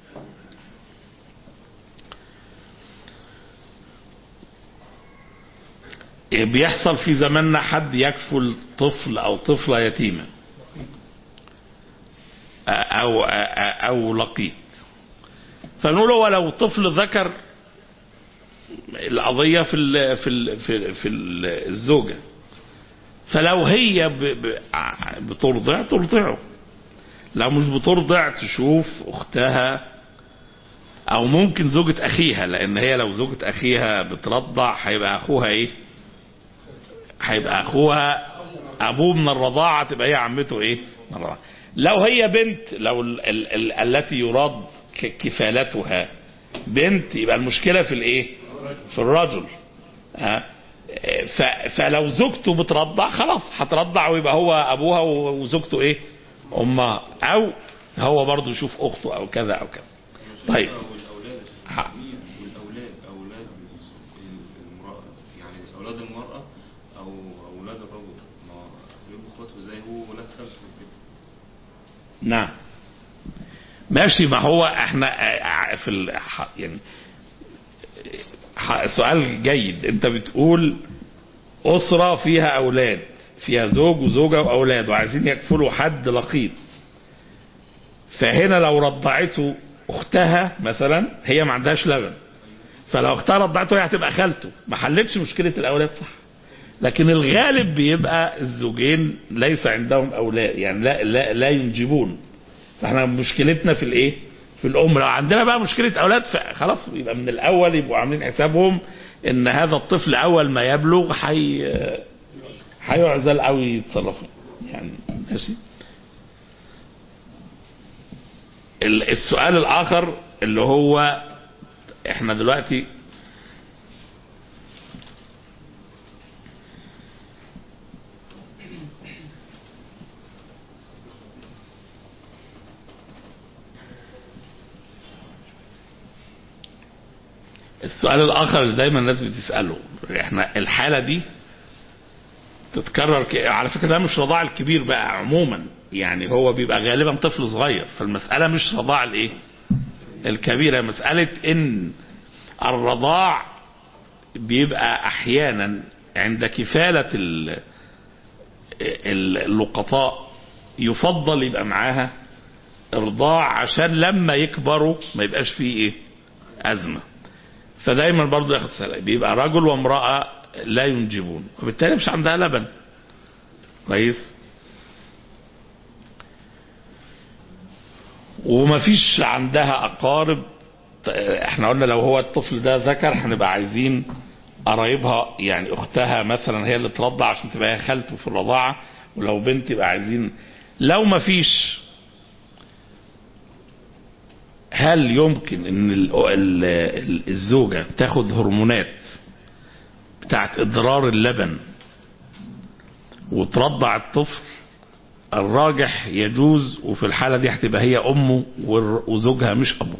Speaker 2: بيحصل في زماننا حد يكفل طفل او طفلة يتيمة او او لقيط فنقول هو لو طفل ذكر القضية في ال في ال في, في ال الزوجة فلو هي ب- ب- ع- بترضع ترضعه لو مش بترضع تشوف اختها او ممكن زوجة اخيها لان هي لو زوجة اخيها بترضع هيبقى اخوها ايه هيبقى اخوها ابوه من الرضاعة تبقى هي عمته ايه من الرضاعة. لو هي بنت لو ال ال ال التي يراد ك- كفالتها بنت يبقى المشكلة في الايه في الرجل ها ف- فلو زوجته بترضع خلاص هترضع ويبقى هو ابوها و- وزوجته ايه امها او هو برضه يشوف اخته او كذا او كذا طيب
Speaker 6: والاولاد
Speaker 2: ح-
Speaker 6: والاولاد اولاد المراه يعني اولاد المراه او اولاد الرجل ما يبقوا اخواته زي هو ولاد خالته كده
Speaker 2: نعم ماشي ما هو احنا ع- في ال... ح- يعني ح- سؤال جيد انت بتقول اسرة فيها اولاد فيها زوج وزوجة واولاد وعايزين يكفلوا حد لقيط فهنا لو رضعته اختها مثلا هي ما عندهاش لبن فلو اختها رضعته هي هتبقى خالته ما حلتش مشكلة الاولاد صح لكن الغالب بيبقى الزوجين ليس عندهم اولاد يعني لا لا, لا ينجبون فاحنا مشكلتنا في الايه في الام لو عندنا بقى مشكله اولاد فخلاص يبقى من الاول يبقوا عاملين حسابهم ان هذا الطفل اول ما يبلغ حي هيعزل او يتصرف يعني ماشي ال- السؤال الاخر اللي هو احنا دلوقتي السؤال الاخر اللي دايما الناس بتساله احنا الحاله دي تتكرر ك... على فكره ده مش رضاع الكبير بقى عموما يعني هو بيبقى غالبا طفل صغير فالمساله مش رضاع الايه الكبيره مساله ان الرضاع بيبقى احيانا عند كفاله ال... ال- اللقطاء يفضل يبقى معاها ارضاع عشان لما يكبروا ما يبقاش فيه ايه ازمه فدايما برضو ياخد سلام بيبقى رجل وامرأة لا ينجبون وبالتالي مش عندها لبن كويس ومفيش عندها أقارب احنا قلنا لو هو الطفل ده ذكر هنبقى عايزين قرايبها يعني اختها مثلا هي اللي ترضع عشان تبقى هي خالته في الرضاعه ولو بنت يبقى عايزين لو ما فيش هل يمكن ان ال- ال- ال- الزوجه تاخد هرمونات بتاعت اضرار اللبن وترضع الطفل الراجح يجوز وفي الحالة دي هتبقى هي أمه والر- وزوجها مش أبوه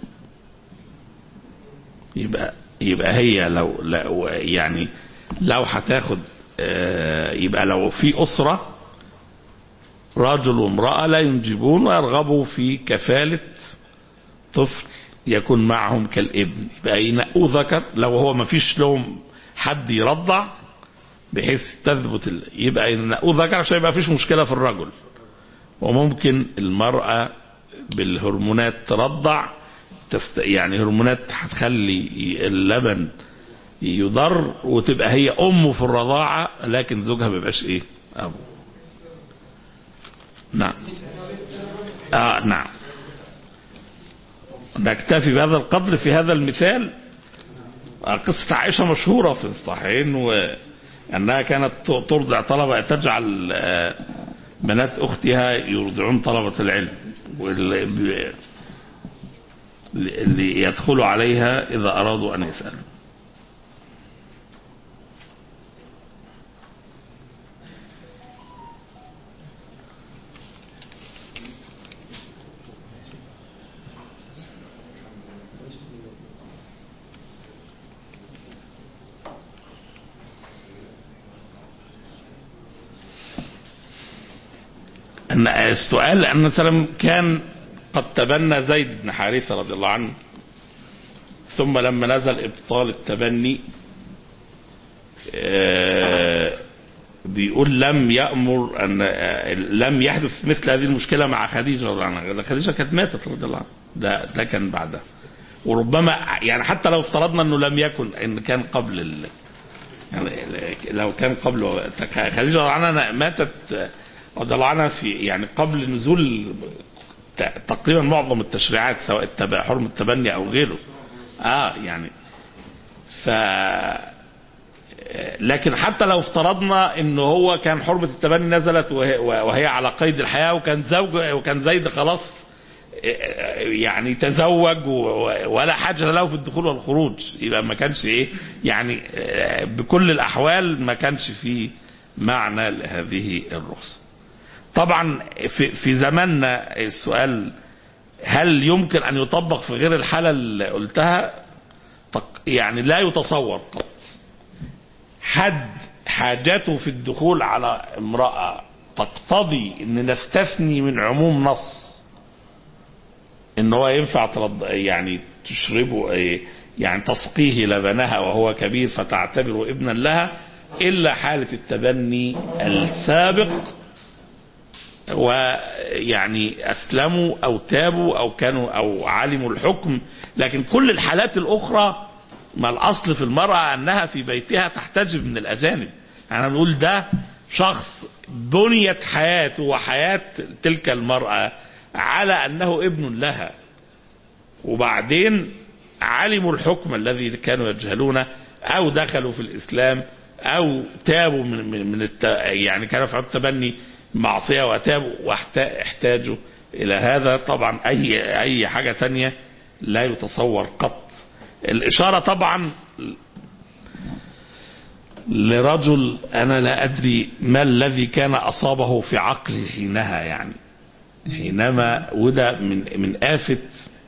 Speaker 2: يبقى يبقى هي لو, لو يعني لو هتاخد آه، يبقى لو في أسرة رجل وامرأة لا ينجبون ويرغبوا في كفالة طفل يكون معهم كالابن يبقى ينقوا ذكر لو هو ما فيش لهم حد يرضع بحيث تثبت ال... يبقى ينقوا ذكر عشان يبقى فيش مشكلة في الرجل وممكن المرأة بالهرمونات ترضع تست... يعني هرمونات هتخلي اللبن يضر وتبقى هي أمه في الرضاعة لكن زوجها ما بيبقاش إيه أبو نعم آه نعم نكتفي بهذا القدر في هذا المثال آه، قصة عائشة مشهورة في الصحيحين وأنها كانت ترضع طلبة تجعل آه، بنات أختها يرضعون طلبة العلم واللي ب- اللي يدخلوا عليها إذا أرادوا أن يسألوا أن السؤال أن مثلا كان قد تبنى زيد بن حارثة رضي الله عنه ثم لما نزل إبطال التبني آه، بيقول لم يأمر أن آه، لم يحدث مثل هذه المشكلة مع خديجة رضي الله عنها خديجة كانت ماتت رضي الله عنها ده ده كان بعدها وربما يعني حتى لو افترضنا انه لم يكن ان كان قبل ال يعني لو كان قبل خديجه رضي الله عنها ماتت رضي الله عنها في يعني قبل نزول ت- تقريبا معظم التشريعات سواء التبع حرم التبني او غيره اه يعني ف لكن حتى لو افترضنا انه هو كان حرمة التبني نزلت وهي, وهي على قيد الحياة وكان زوج وكان زيد خلاص يعني تزوج و- ولا حاجة له في الدخول والخروج يبقى ما كانش ايه يعني بكل الاحوال ما كانش فيه معنى لهذه الرخصة طبعا في, في زماننا السؤال هل يمكن ان يطبق في غير الحالة اللي قلتها تق- يعني لا يتصور قط حد حاجته في الدخول على امرأة تقتضي ان نستثني من عموم نص ان هو ينفع ترض يعني تشربه إيه، يعني تسقيه لبنها وهو كبير فتعتبره ابنا لها الا حالة التبني السابق ويعني اسلموا او تابوا او كانوا او علموا الحكم لكن كل الحالات الاخرى ما الاصل في المرأة انها في بيتها تحتجب من الاجانب انا بنقول ده شخص بنيت حياته وحياة تلك المرأة على انه ابن لها وبعدين علموا الحكم الذي كانوا يجهلونه او دخلوا في الاسلام او تابوا من من, من الت... يعني كانوا في التبني معصيه وتابوا واحتاجوا الى هذا طبعا اي اي حاجه ثانيه لا يتصور قط الاشاره طبعا لرجل انا لا ادري ما الذي كان اصابه في عقله حينها يعني حينما وده من من آفة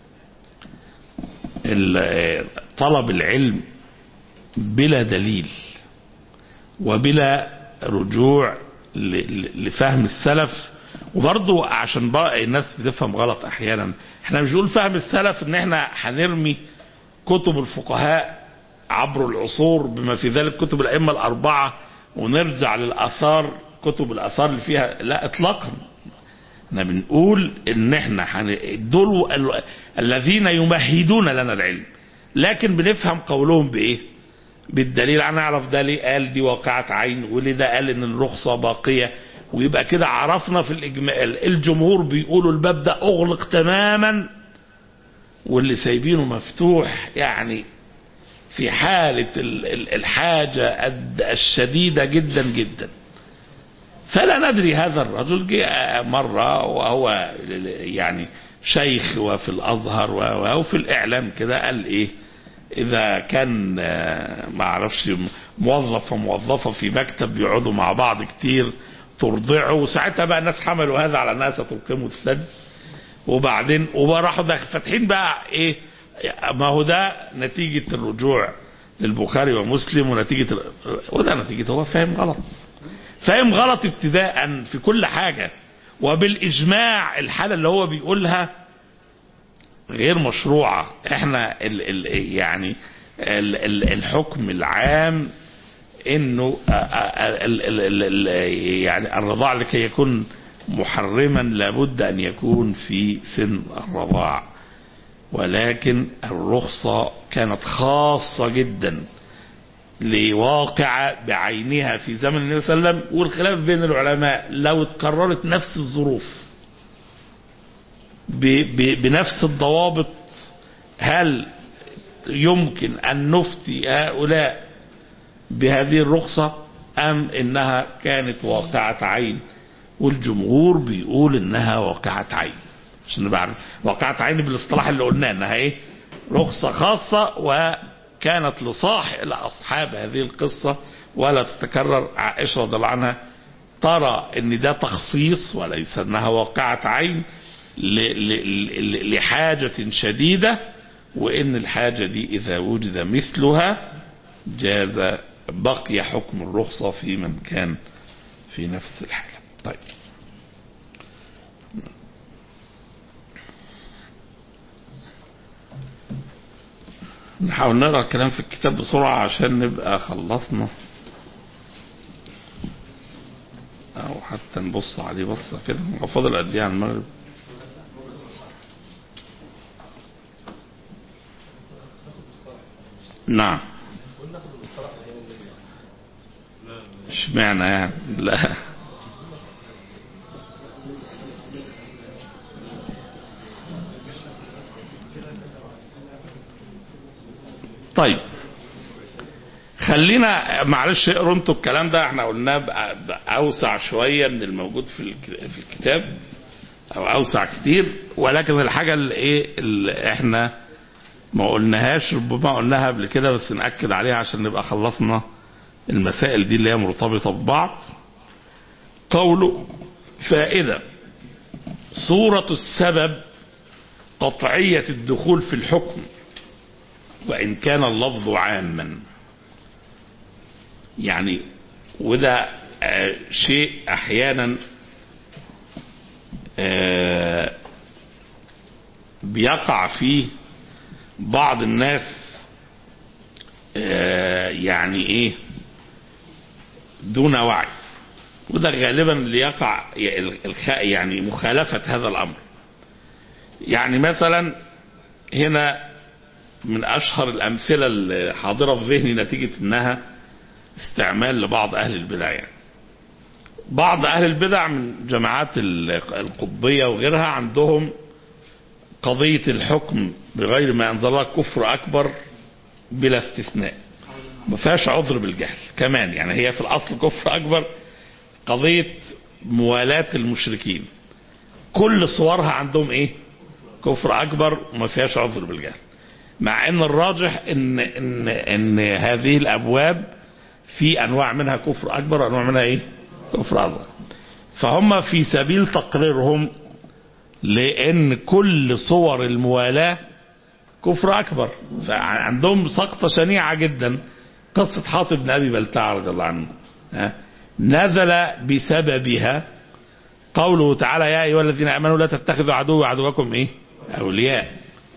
Speaker 2: ال- طلب العلم بلا دليل وبلا رجوع ل- ل- لفهم السلف وبرضه عشان بقى الناس بتفهم غلط احيانا احنا مش بنقول فهم السلف ان احنا هنرمي كتب الفقهاء عبر العصور بما في ذلك كتب الائمه الاربعه ونرجع للاثار كتب الاثار اللي فيها لا اطلاقا احنا بنقول ان احنا حن... دول ال... الذين يمهدون لنا العلم لكن بنفهم قولهم بايه بالدليل انا اعرف ده ليه قال دي واقعة عين وليه ده قال ان الرخصة باقية ويبقى كده عرفنا في الاجمال الجمهور بيقولوا الباب ده اغلق تماما واللي سايبينه مفتوح يعني في حالة ال- ال- الحاجة الد- الشديدة جدا جدا فلا ندري هذا الرجل جاء مرة وهو يعني شيخ وفي الأزهر و- و- وفي الإعلام كده قال إيه إذا كان آه، ما أعرفش موظف وموظفة في مكتب بيقعدوا مع بعض كتير ترضعه وساعتها بقى الناس حملوا هذا على الناس تلقموا الثدي وبعدين وراحوا داخل فاتحين بقى ايه ما هو ده نتيجة الرجوع للبخاري ومسلم ونتيجة ال- وده نتيجة هو فاهم غلط فاهم غلط ابتداء في كل حاجة وبالإجماع الحالة اللي هو بيقولها غير مشروعة احنا ال ال يعني ال ال الحكم العام انه آ- آ- ال ال ال ال يعني الرضاع لكي يكون محرما لابد ان يكون في سن الرضاع ولكن الرخصة كانت خاصة جدا لواقع بعينها في زمن النبي صلى الله عليه وسلم والخلاف بين العلماء لو اتكررت نفس الظروف ب- ب- بنفس الضوابط هل يمكن أن نفتي هؤلاء بهذه الرخصة أم إنها كانت واقعة عين والجمهور بيقول إنها واقعة عين عشان نبقى عارف واقعة عين بالاصطلاح اللي قلناه إنها إيه رخصة خاصة وكانت لصاح لأصحاب هذه القصة ولا تتكرر عائشة رضي الله عنها ترى ان ده تخصيص وليس انها واقعة عين ل- ل- ل- لحاجة شديدة وان الحاجة دي اذا وجد مثلها جاز بقي حكم الرخصة في من كان في نفس الحالة طيب نحاول نقرا الكلام في الكتاب بسرعة عشان نبقى خلصنا او حتى نبص عليه بصة كده هو فاضل قد ايه على المغرب نعم اشمعنى يعني لا طيب خلينا معلش اقروا انتوا الكلام ده احنا قلناه بأ- باوسع شويه من الموجود في الك- في الكتاب او اوسع كتير ولكن الحاجه اللي ايه اللي احنا ما قلناهاش ربما قلناها قبل كده بس ناكد عليها عشان نبقى خلصنا المسائل دي اللي هي مرتبطه ببعض قوله فائده صوره السبب قطعيه الدخول في الحكم وان كان اللفظ عاما يعني وده آه، شيء احيانا آه، بيقع فيه بعض الناس آه، يعني ايه دون وعي وده غالبا ليقع الخ- يعني مخالفة هذا الأمر يعني مثلا هنا من أشهر الأمثلة الحاضرة في ذهني نتيجة أنها استعمال لبعض أهل البدع يعني بعض أهل البدع من جماعات ال- القطبية وغيرها عندهم قضية الحكم بغير ما أنزل الله كفر أكبر بلا استثناء ما فيهاش عذر بالجهل كمان يعني هي في الأصل كفر أكبر قضية موالاة المشركين كل صورها عندهم إيه كفر أكبر وما فيهاش عذر بالجهل مع ان الراجح ان ان ان هذه الابواب في انواع منها كفر اكبر وانواع منها ايه كفر اصغر فهم في سبيل تقريرهم لان كل صور الموالاه كفر اكبر فعندهم سقطه شنيعه جدا قصه حاطب بن ابي بلتع رضي الله عنه ها؟ نزل بسببها قوله تعالى يا ايها الذين امنوا لا تتخذوا عدو عدوكم ايه اولياء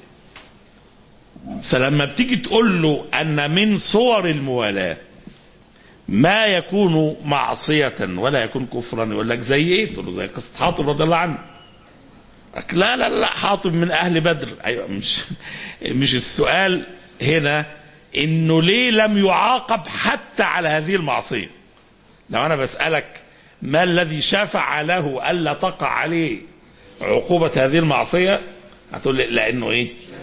Speaker 2: فلما بتيجي تقول له ان من صور الموالاه ما يكون معصية ولا يكون كفرا يقول لك زي ايه؟ تقول له زي قصة حاطب رضي الله عنه. لك لا لا لا حاطب من اهل بدر ايوه مش مش السؤال هنا انه ليه لم يعاقب حتى على هذه المعصية؟ لو انا بسألك ما الذي شفع له الا تقع عليه عقوبة هذه المعصية؟ هتقول لي لانه ايه؟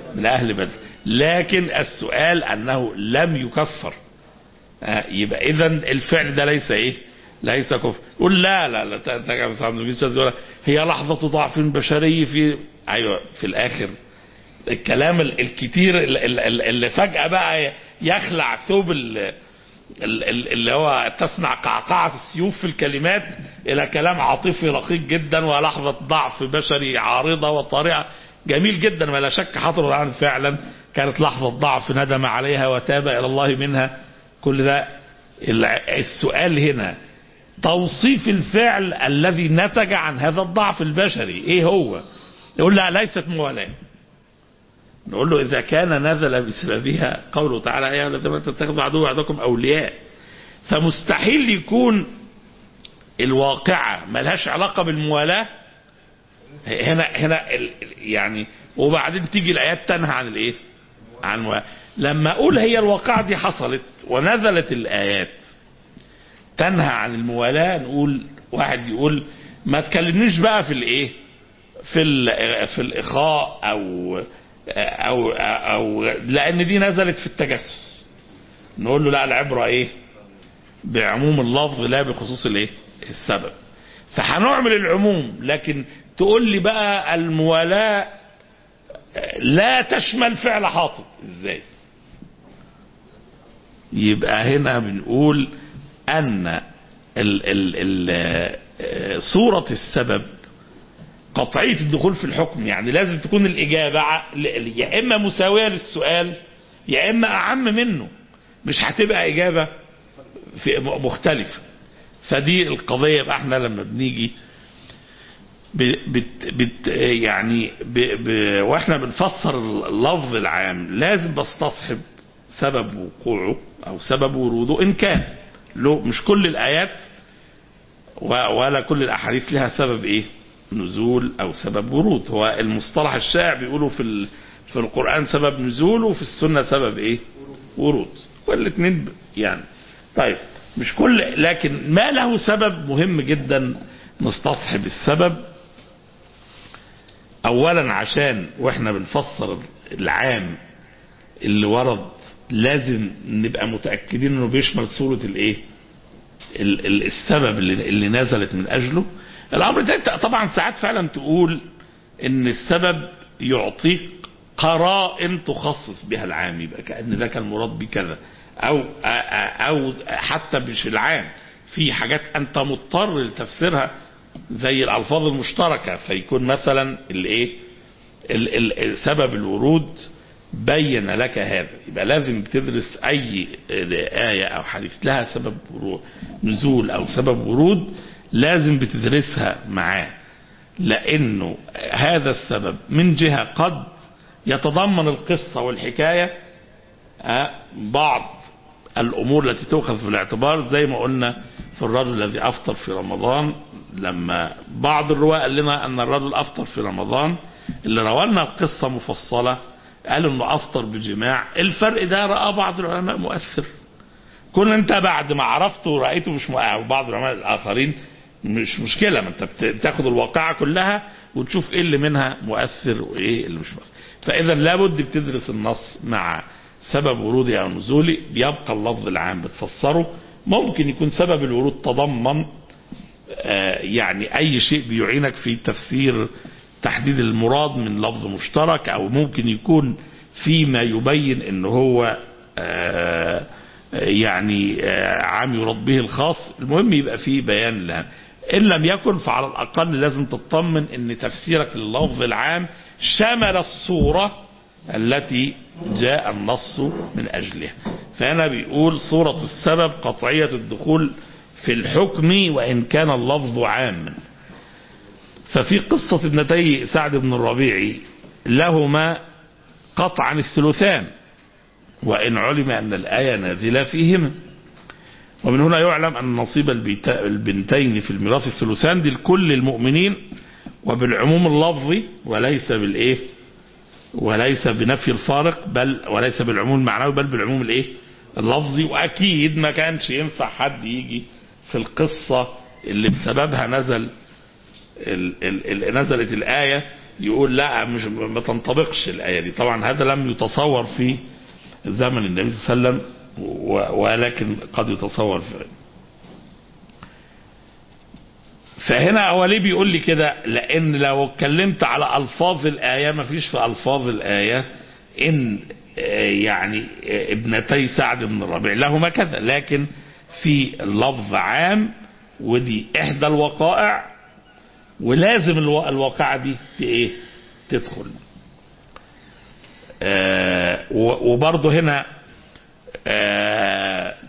Speaker 2: من أهل بدر لكن السؤال أنه لم يكفر آه، يبقى إذا الفعل ده ليس إيه ليس كفر يقول لا لا لا ت- ت- بس عبد المجيد شاذلي يقول هي لحظة ضعف بشري في أيوة في الآخر الكلام ال- الكتير ال- ال- ال- اللي فجأة بقى يخلع ثوب ال- ال- ال- اللي هو تسمع قعقعة السيوف في الكلمات إلى كلام عاطفي رقيق جدا ولحظة ضعف بشري عارضة وطارئة جميل جدا ولا شك حصل عن فعلا كانت لحظة ضعف ندم عليها وتاب إلى الله منها كل ده الع- السؤال هنا توصيف الفعل الذي نتج عن هذا الضعف البشري ايه هو يقول لا ليست موالاه نقول له إذا كان نزل بسببها قوله تعالى يا أيها الذين تتخذوا عدو بعضكم أولياء فمستحيل يكون الواقعة ملهاش علاقة بالموالاة هنا هنا ال- يعني وبعدين تيجي الآيات تنهى عن الإيه؟ عن الموالاة لما أقول هي الواقعة دي حصلت ونزلت الآيات تنهى عن الموالاة نقول واحد يقول ما تكلمنيش بقى في الإيه؟ في ال- في الإخاء أو أو أو لأن دي نزلت في التجسس نقول له لا العبرة إيه؟ بعموم اللفظ لا بخصوص الإيه؟ السبب فهنعمل العموم لكن تقول لي بقى الموالاة لا تشمل فعل حاطب ازاي يبقى هنا بنقول ان ال ال ال صورة السبب قطعية الدخول في الحكم يعني لازم تكون الإجابة ع- ل- يا إما مساوية للسؤال يا إما أعم منه مش هتبقى إجابة في م- مختلفة فدي القضية يبقى احنا لما بنيجي ب بت بت يعني ب ب واحنا بنفسر اللفظ العام لازم بستصحب سبب وقوعه او سبب وروده ان كان له مش كل الايات و- ولا كل الاحاديث لها سبب ايه نزول او سبب ورود هو المصطلح الشائع بيقولوا في ال- في القران سبب نزول وفي السنه سبب ايه ورود والاثنين ب- يعني طيب مش كل لكن ما له سبب مهم جدا نستصحب السبب اولا عشان واحنا بنفسر العام اللي ورد لازم نبقى متاكدين انه بيشمل صوره الايه ال- ال- السبب اللي, اللي نزلت من اجله الامر ده أنت طبعا ساعات فعلا تقول ان السبب يعطيك قرائن تخصص بها العام يبقى كان ده كان مراد بكذا او أ- أ- او حتى مش العام في حاجات انت مضطر لتفسيرها زي الالفاظ المشتركه فيكون مثلا الايه ال- ال- ال- سبب الورود بين لك هذا يبقى لازم بتدرس اي آية او حديث لها سبب ورود نزول او سبب ورود لازم بتدرسها معاه لانه هذا السبب من جهة قد يتضمن القصة والحكاية آه، بعض الامور التي تؤخذ في الاعتبار زي ما قلنا في الرجل الذي افطر في رمضان لما بعض الرواة قال لنا ان الرجل افطر في رمضان اللي روالنا القصة مفصلة قالوا انه افطر بجماع الفرق ده رأى بعض العلماء مؤثر كون انت بعد ما عرفته ورأيته مش مؤثر بعض العلماء الاخرين مش مشكلة ما انت بت- بتاخد الواقعة كلها وتشوف ايه اللي منها مؤثر وايه اللي مش مؤثر فاذا لابد بتدرس النص مع سبب وروده او نزوله بيبقى اللفظ العام بتفسره ممكن يكون سبب الورود تضمن آه، يعني اي شيء بيعينك في تفسير تحديد المراد من لفظ مشترك او ممكن يكون فيما يبين ان هو آه، يعني آه، عام يراد به الخاص المهم يبقى فيه بيان لها ان لم يكن فعلى الاقل لازم تطمن ان تفسيرك لللفظ العام شمل الصوره التي جاء النص من اجلها فهنا بيقول صوره السبب قطعيه الدخول في الحكم وان كان اللفظ عاما ففي قصة ابنتي سعد بن الربيع لهما قطعا الثلثان وإن علم أن الآية نازلة فيهما ومن هنا يعلم أن نصيب البيت- البنتين في الميراث الثلثان دي لكل المؤمنين وبالعموم اللفظي وليس بالإيه وليس بنفي الفارق بل وليس بالعموم المعنوي بل بالعموم الإيه اللفظي وأكيد ما كانش ينفع حد يجي في القصة اللي بسببها نزل ال ال ال نزلت الآية يقول لا مش ما تنطبقش الآية دي طبعا هذا لم يتصور في زمن النبي صلى الله عليه وسلم و- ولكن قد يتصور في فهنا هو ليه بيقول لي كده لان لو اتكلمت على الفاظ الايه ما فيش في الفاظ الايه ان آه، يعني آه، ابنتي سعد بن الربيع لهما كذا لكن في لفظ عام ودي احدى الوقائع ولازم الوا- الواقعه دي ت- ايه تدخل آه، و- وبرضه هنا آه،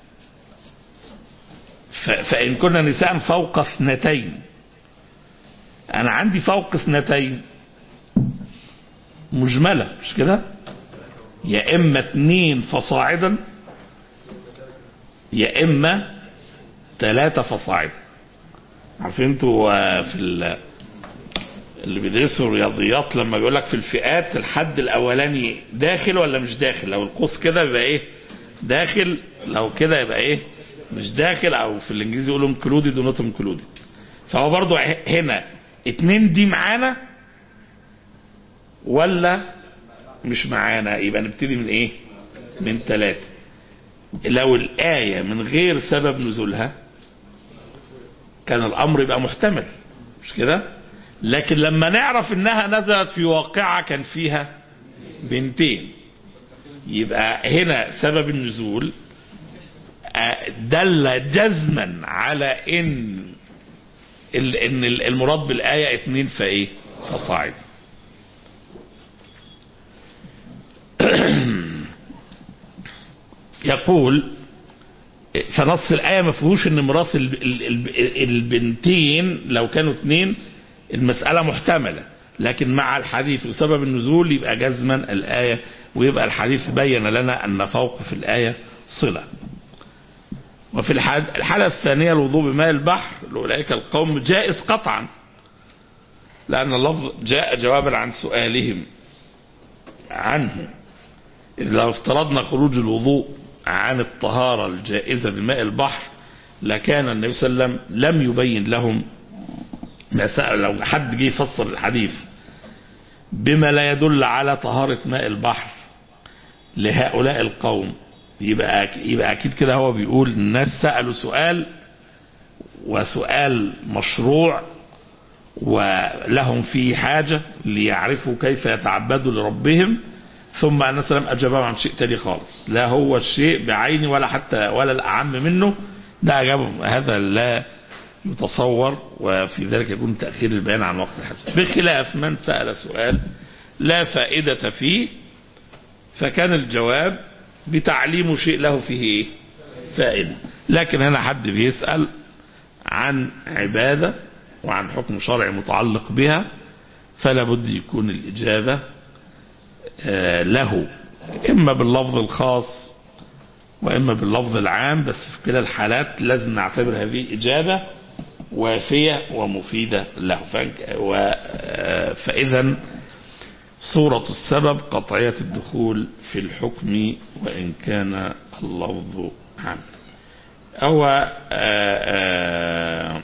Speaker 2: ف- فإن كنا نساء فوق اثنتين أنا عندي فوق اثنتين مجملة مش كده يا إما اتنين فصاعدا يا إما ثلاثة فصاعدا عارفين انتوا آه، في ال- اللي بيدرسوا الرياضيات لما بيقول لك في الفئات الحد الاولاني داخل ولا مش داخل لو القوس كده يبقى ايه داخل لو كده يبقى ايه مش داخل او في الانجليزي يقولوا انكلودد ونوت انكلودد فهو برضو ه- هنا اتنين دي معانا ولا مش معانا يبقى نبتدي من ايه من ثلاثة لو الآية من غير سبب نزولها كان الأمر يبقى محتمل مش كده لكن لما نعرف انها نزلت في واقعة كان فيها بنتين يبقى هنا سبب النزول آه، دل جزما على ان ال- ان ال- المراد بالايه اتنين فايه فصاعد يقول فنص الآية ما فيهوش ان ميراث ال- ال- ال- البنتين لو كانوا اتنين المسألة محتملة لكن مع الحديث وسبب النزول يبقى جزما الآية ويبقى الحديث بين لنا أن فوق في الآية صلة وفي الحال- الحالة الثانية الوضوء بماء البحر لأولئك القوم جائز قطعا لأن اللفظ جاء جوابا عن سؤالهم عنه إذ لو افترضنا خروج الوضوء عن الطهارة الجائزة بماء البحر لكان النبي صلى الله عليه وسلم لم يبين لهم ما سأل لو حد جه يفسر الحديث بما لا يدل على طهارة ماء البحر لهؤلاء القوم يبقى أك- يبقى أكيد كده هو بيقول الناس سألوا سؤال وسؤال مشروع ولهم فيه حاجة ليعرفوا كيف يتعبدوا لربهم ثم أن سلام أجابهم عن شيء تاني خالص لا هو الشيء بعينه ولا حتى ولا الأعم منه ده أجابهم هذا لا يتصور وفي ذلك يكون تأخير البيان عن وقت الحاجة بخلاف من سأل سؤال لا فائدة فيه فكان الجواب بتعليم شيء له فيه إيه؟ فائدة لكن هنا حد بيسأل عن عبادة وعن حكم شرعي متعلق بها فلا بد يكون الإجابة آه، له إما باللفظ الخاص وإما باللفظ العام بس في كلا الحالات لازم نعتبر هذه إجابة وافية ومفيدة له فإن- و- آه، فإذا صورة السبب قطعية الدخول في الحكم وإن كان اللفظ عام هو آه، آه،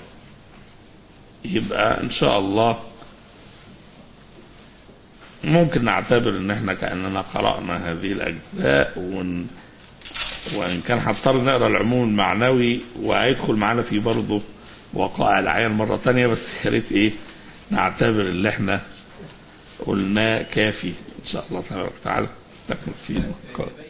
Speaker 2: يبقى إن شاء الله ممكن نعتبر ان احنا كأننا قرأنا هذه الأجزاء ون وإن كان هنضطر نقرأ العموم المعنوي وهيدخل معانا في برضه وقائع العيان مرة تانية بس يا ريت ايه نعتبر اللي احنا قلناه كافي ان شاء الله تبارك وتعالى نستكمل فيه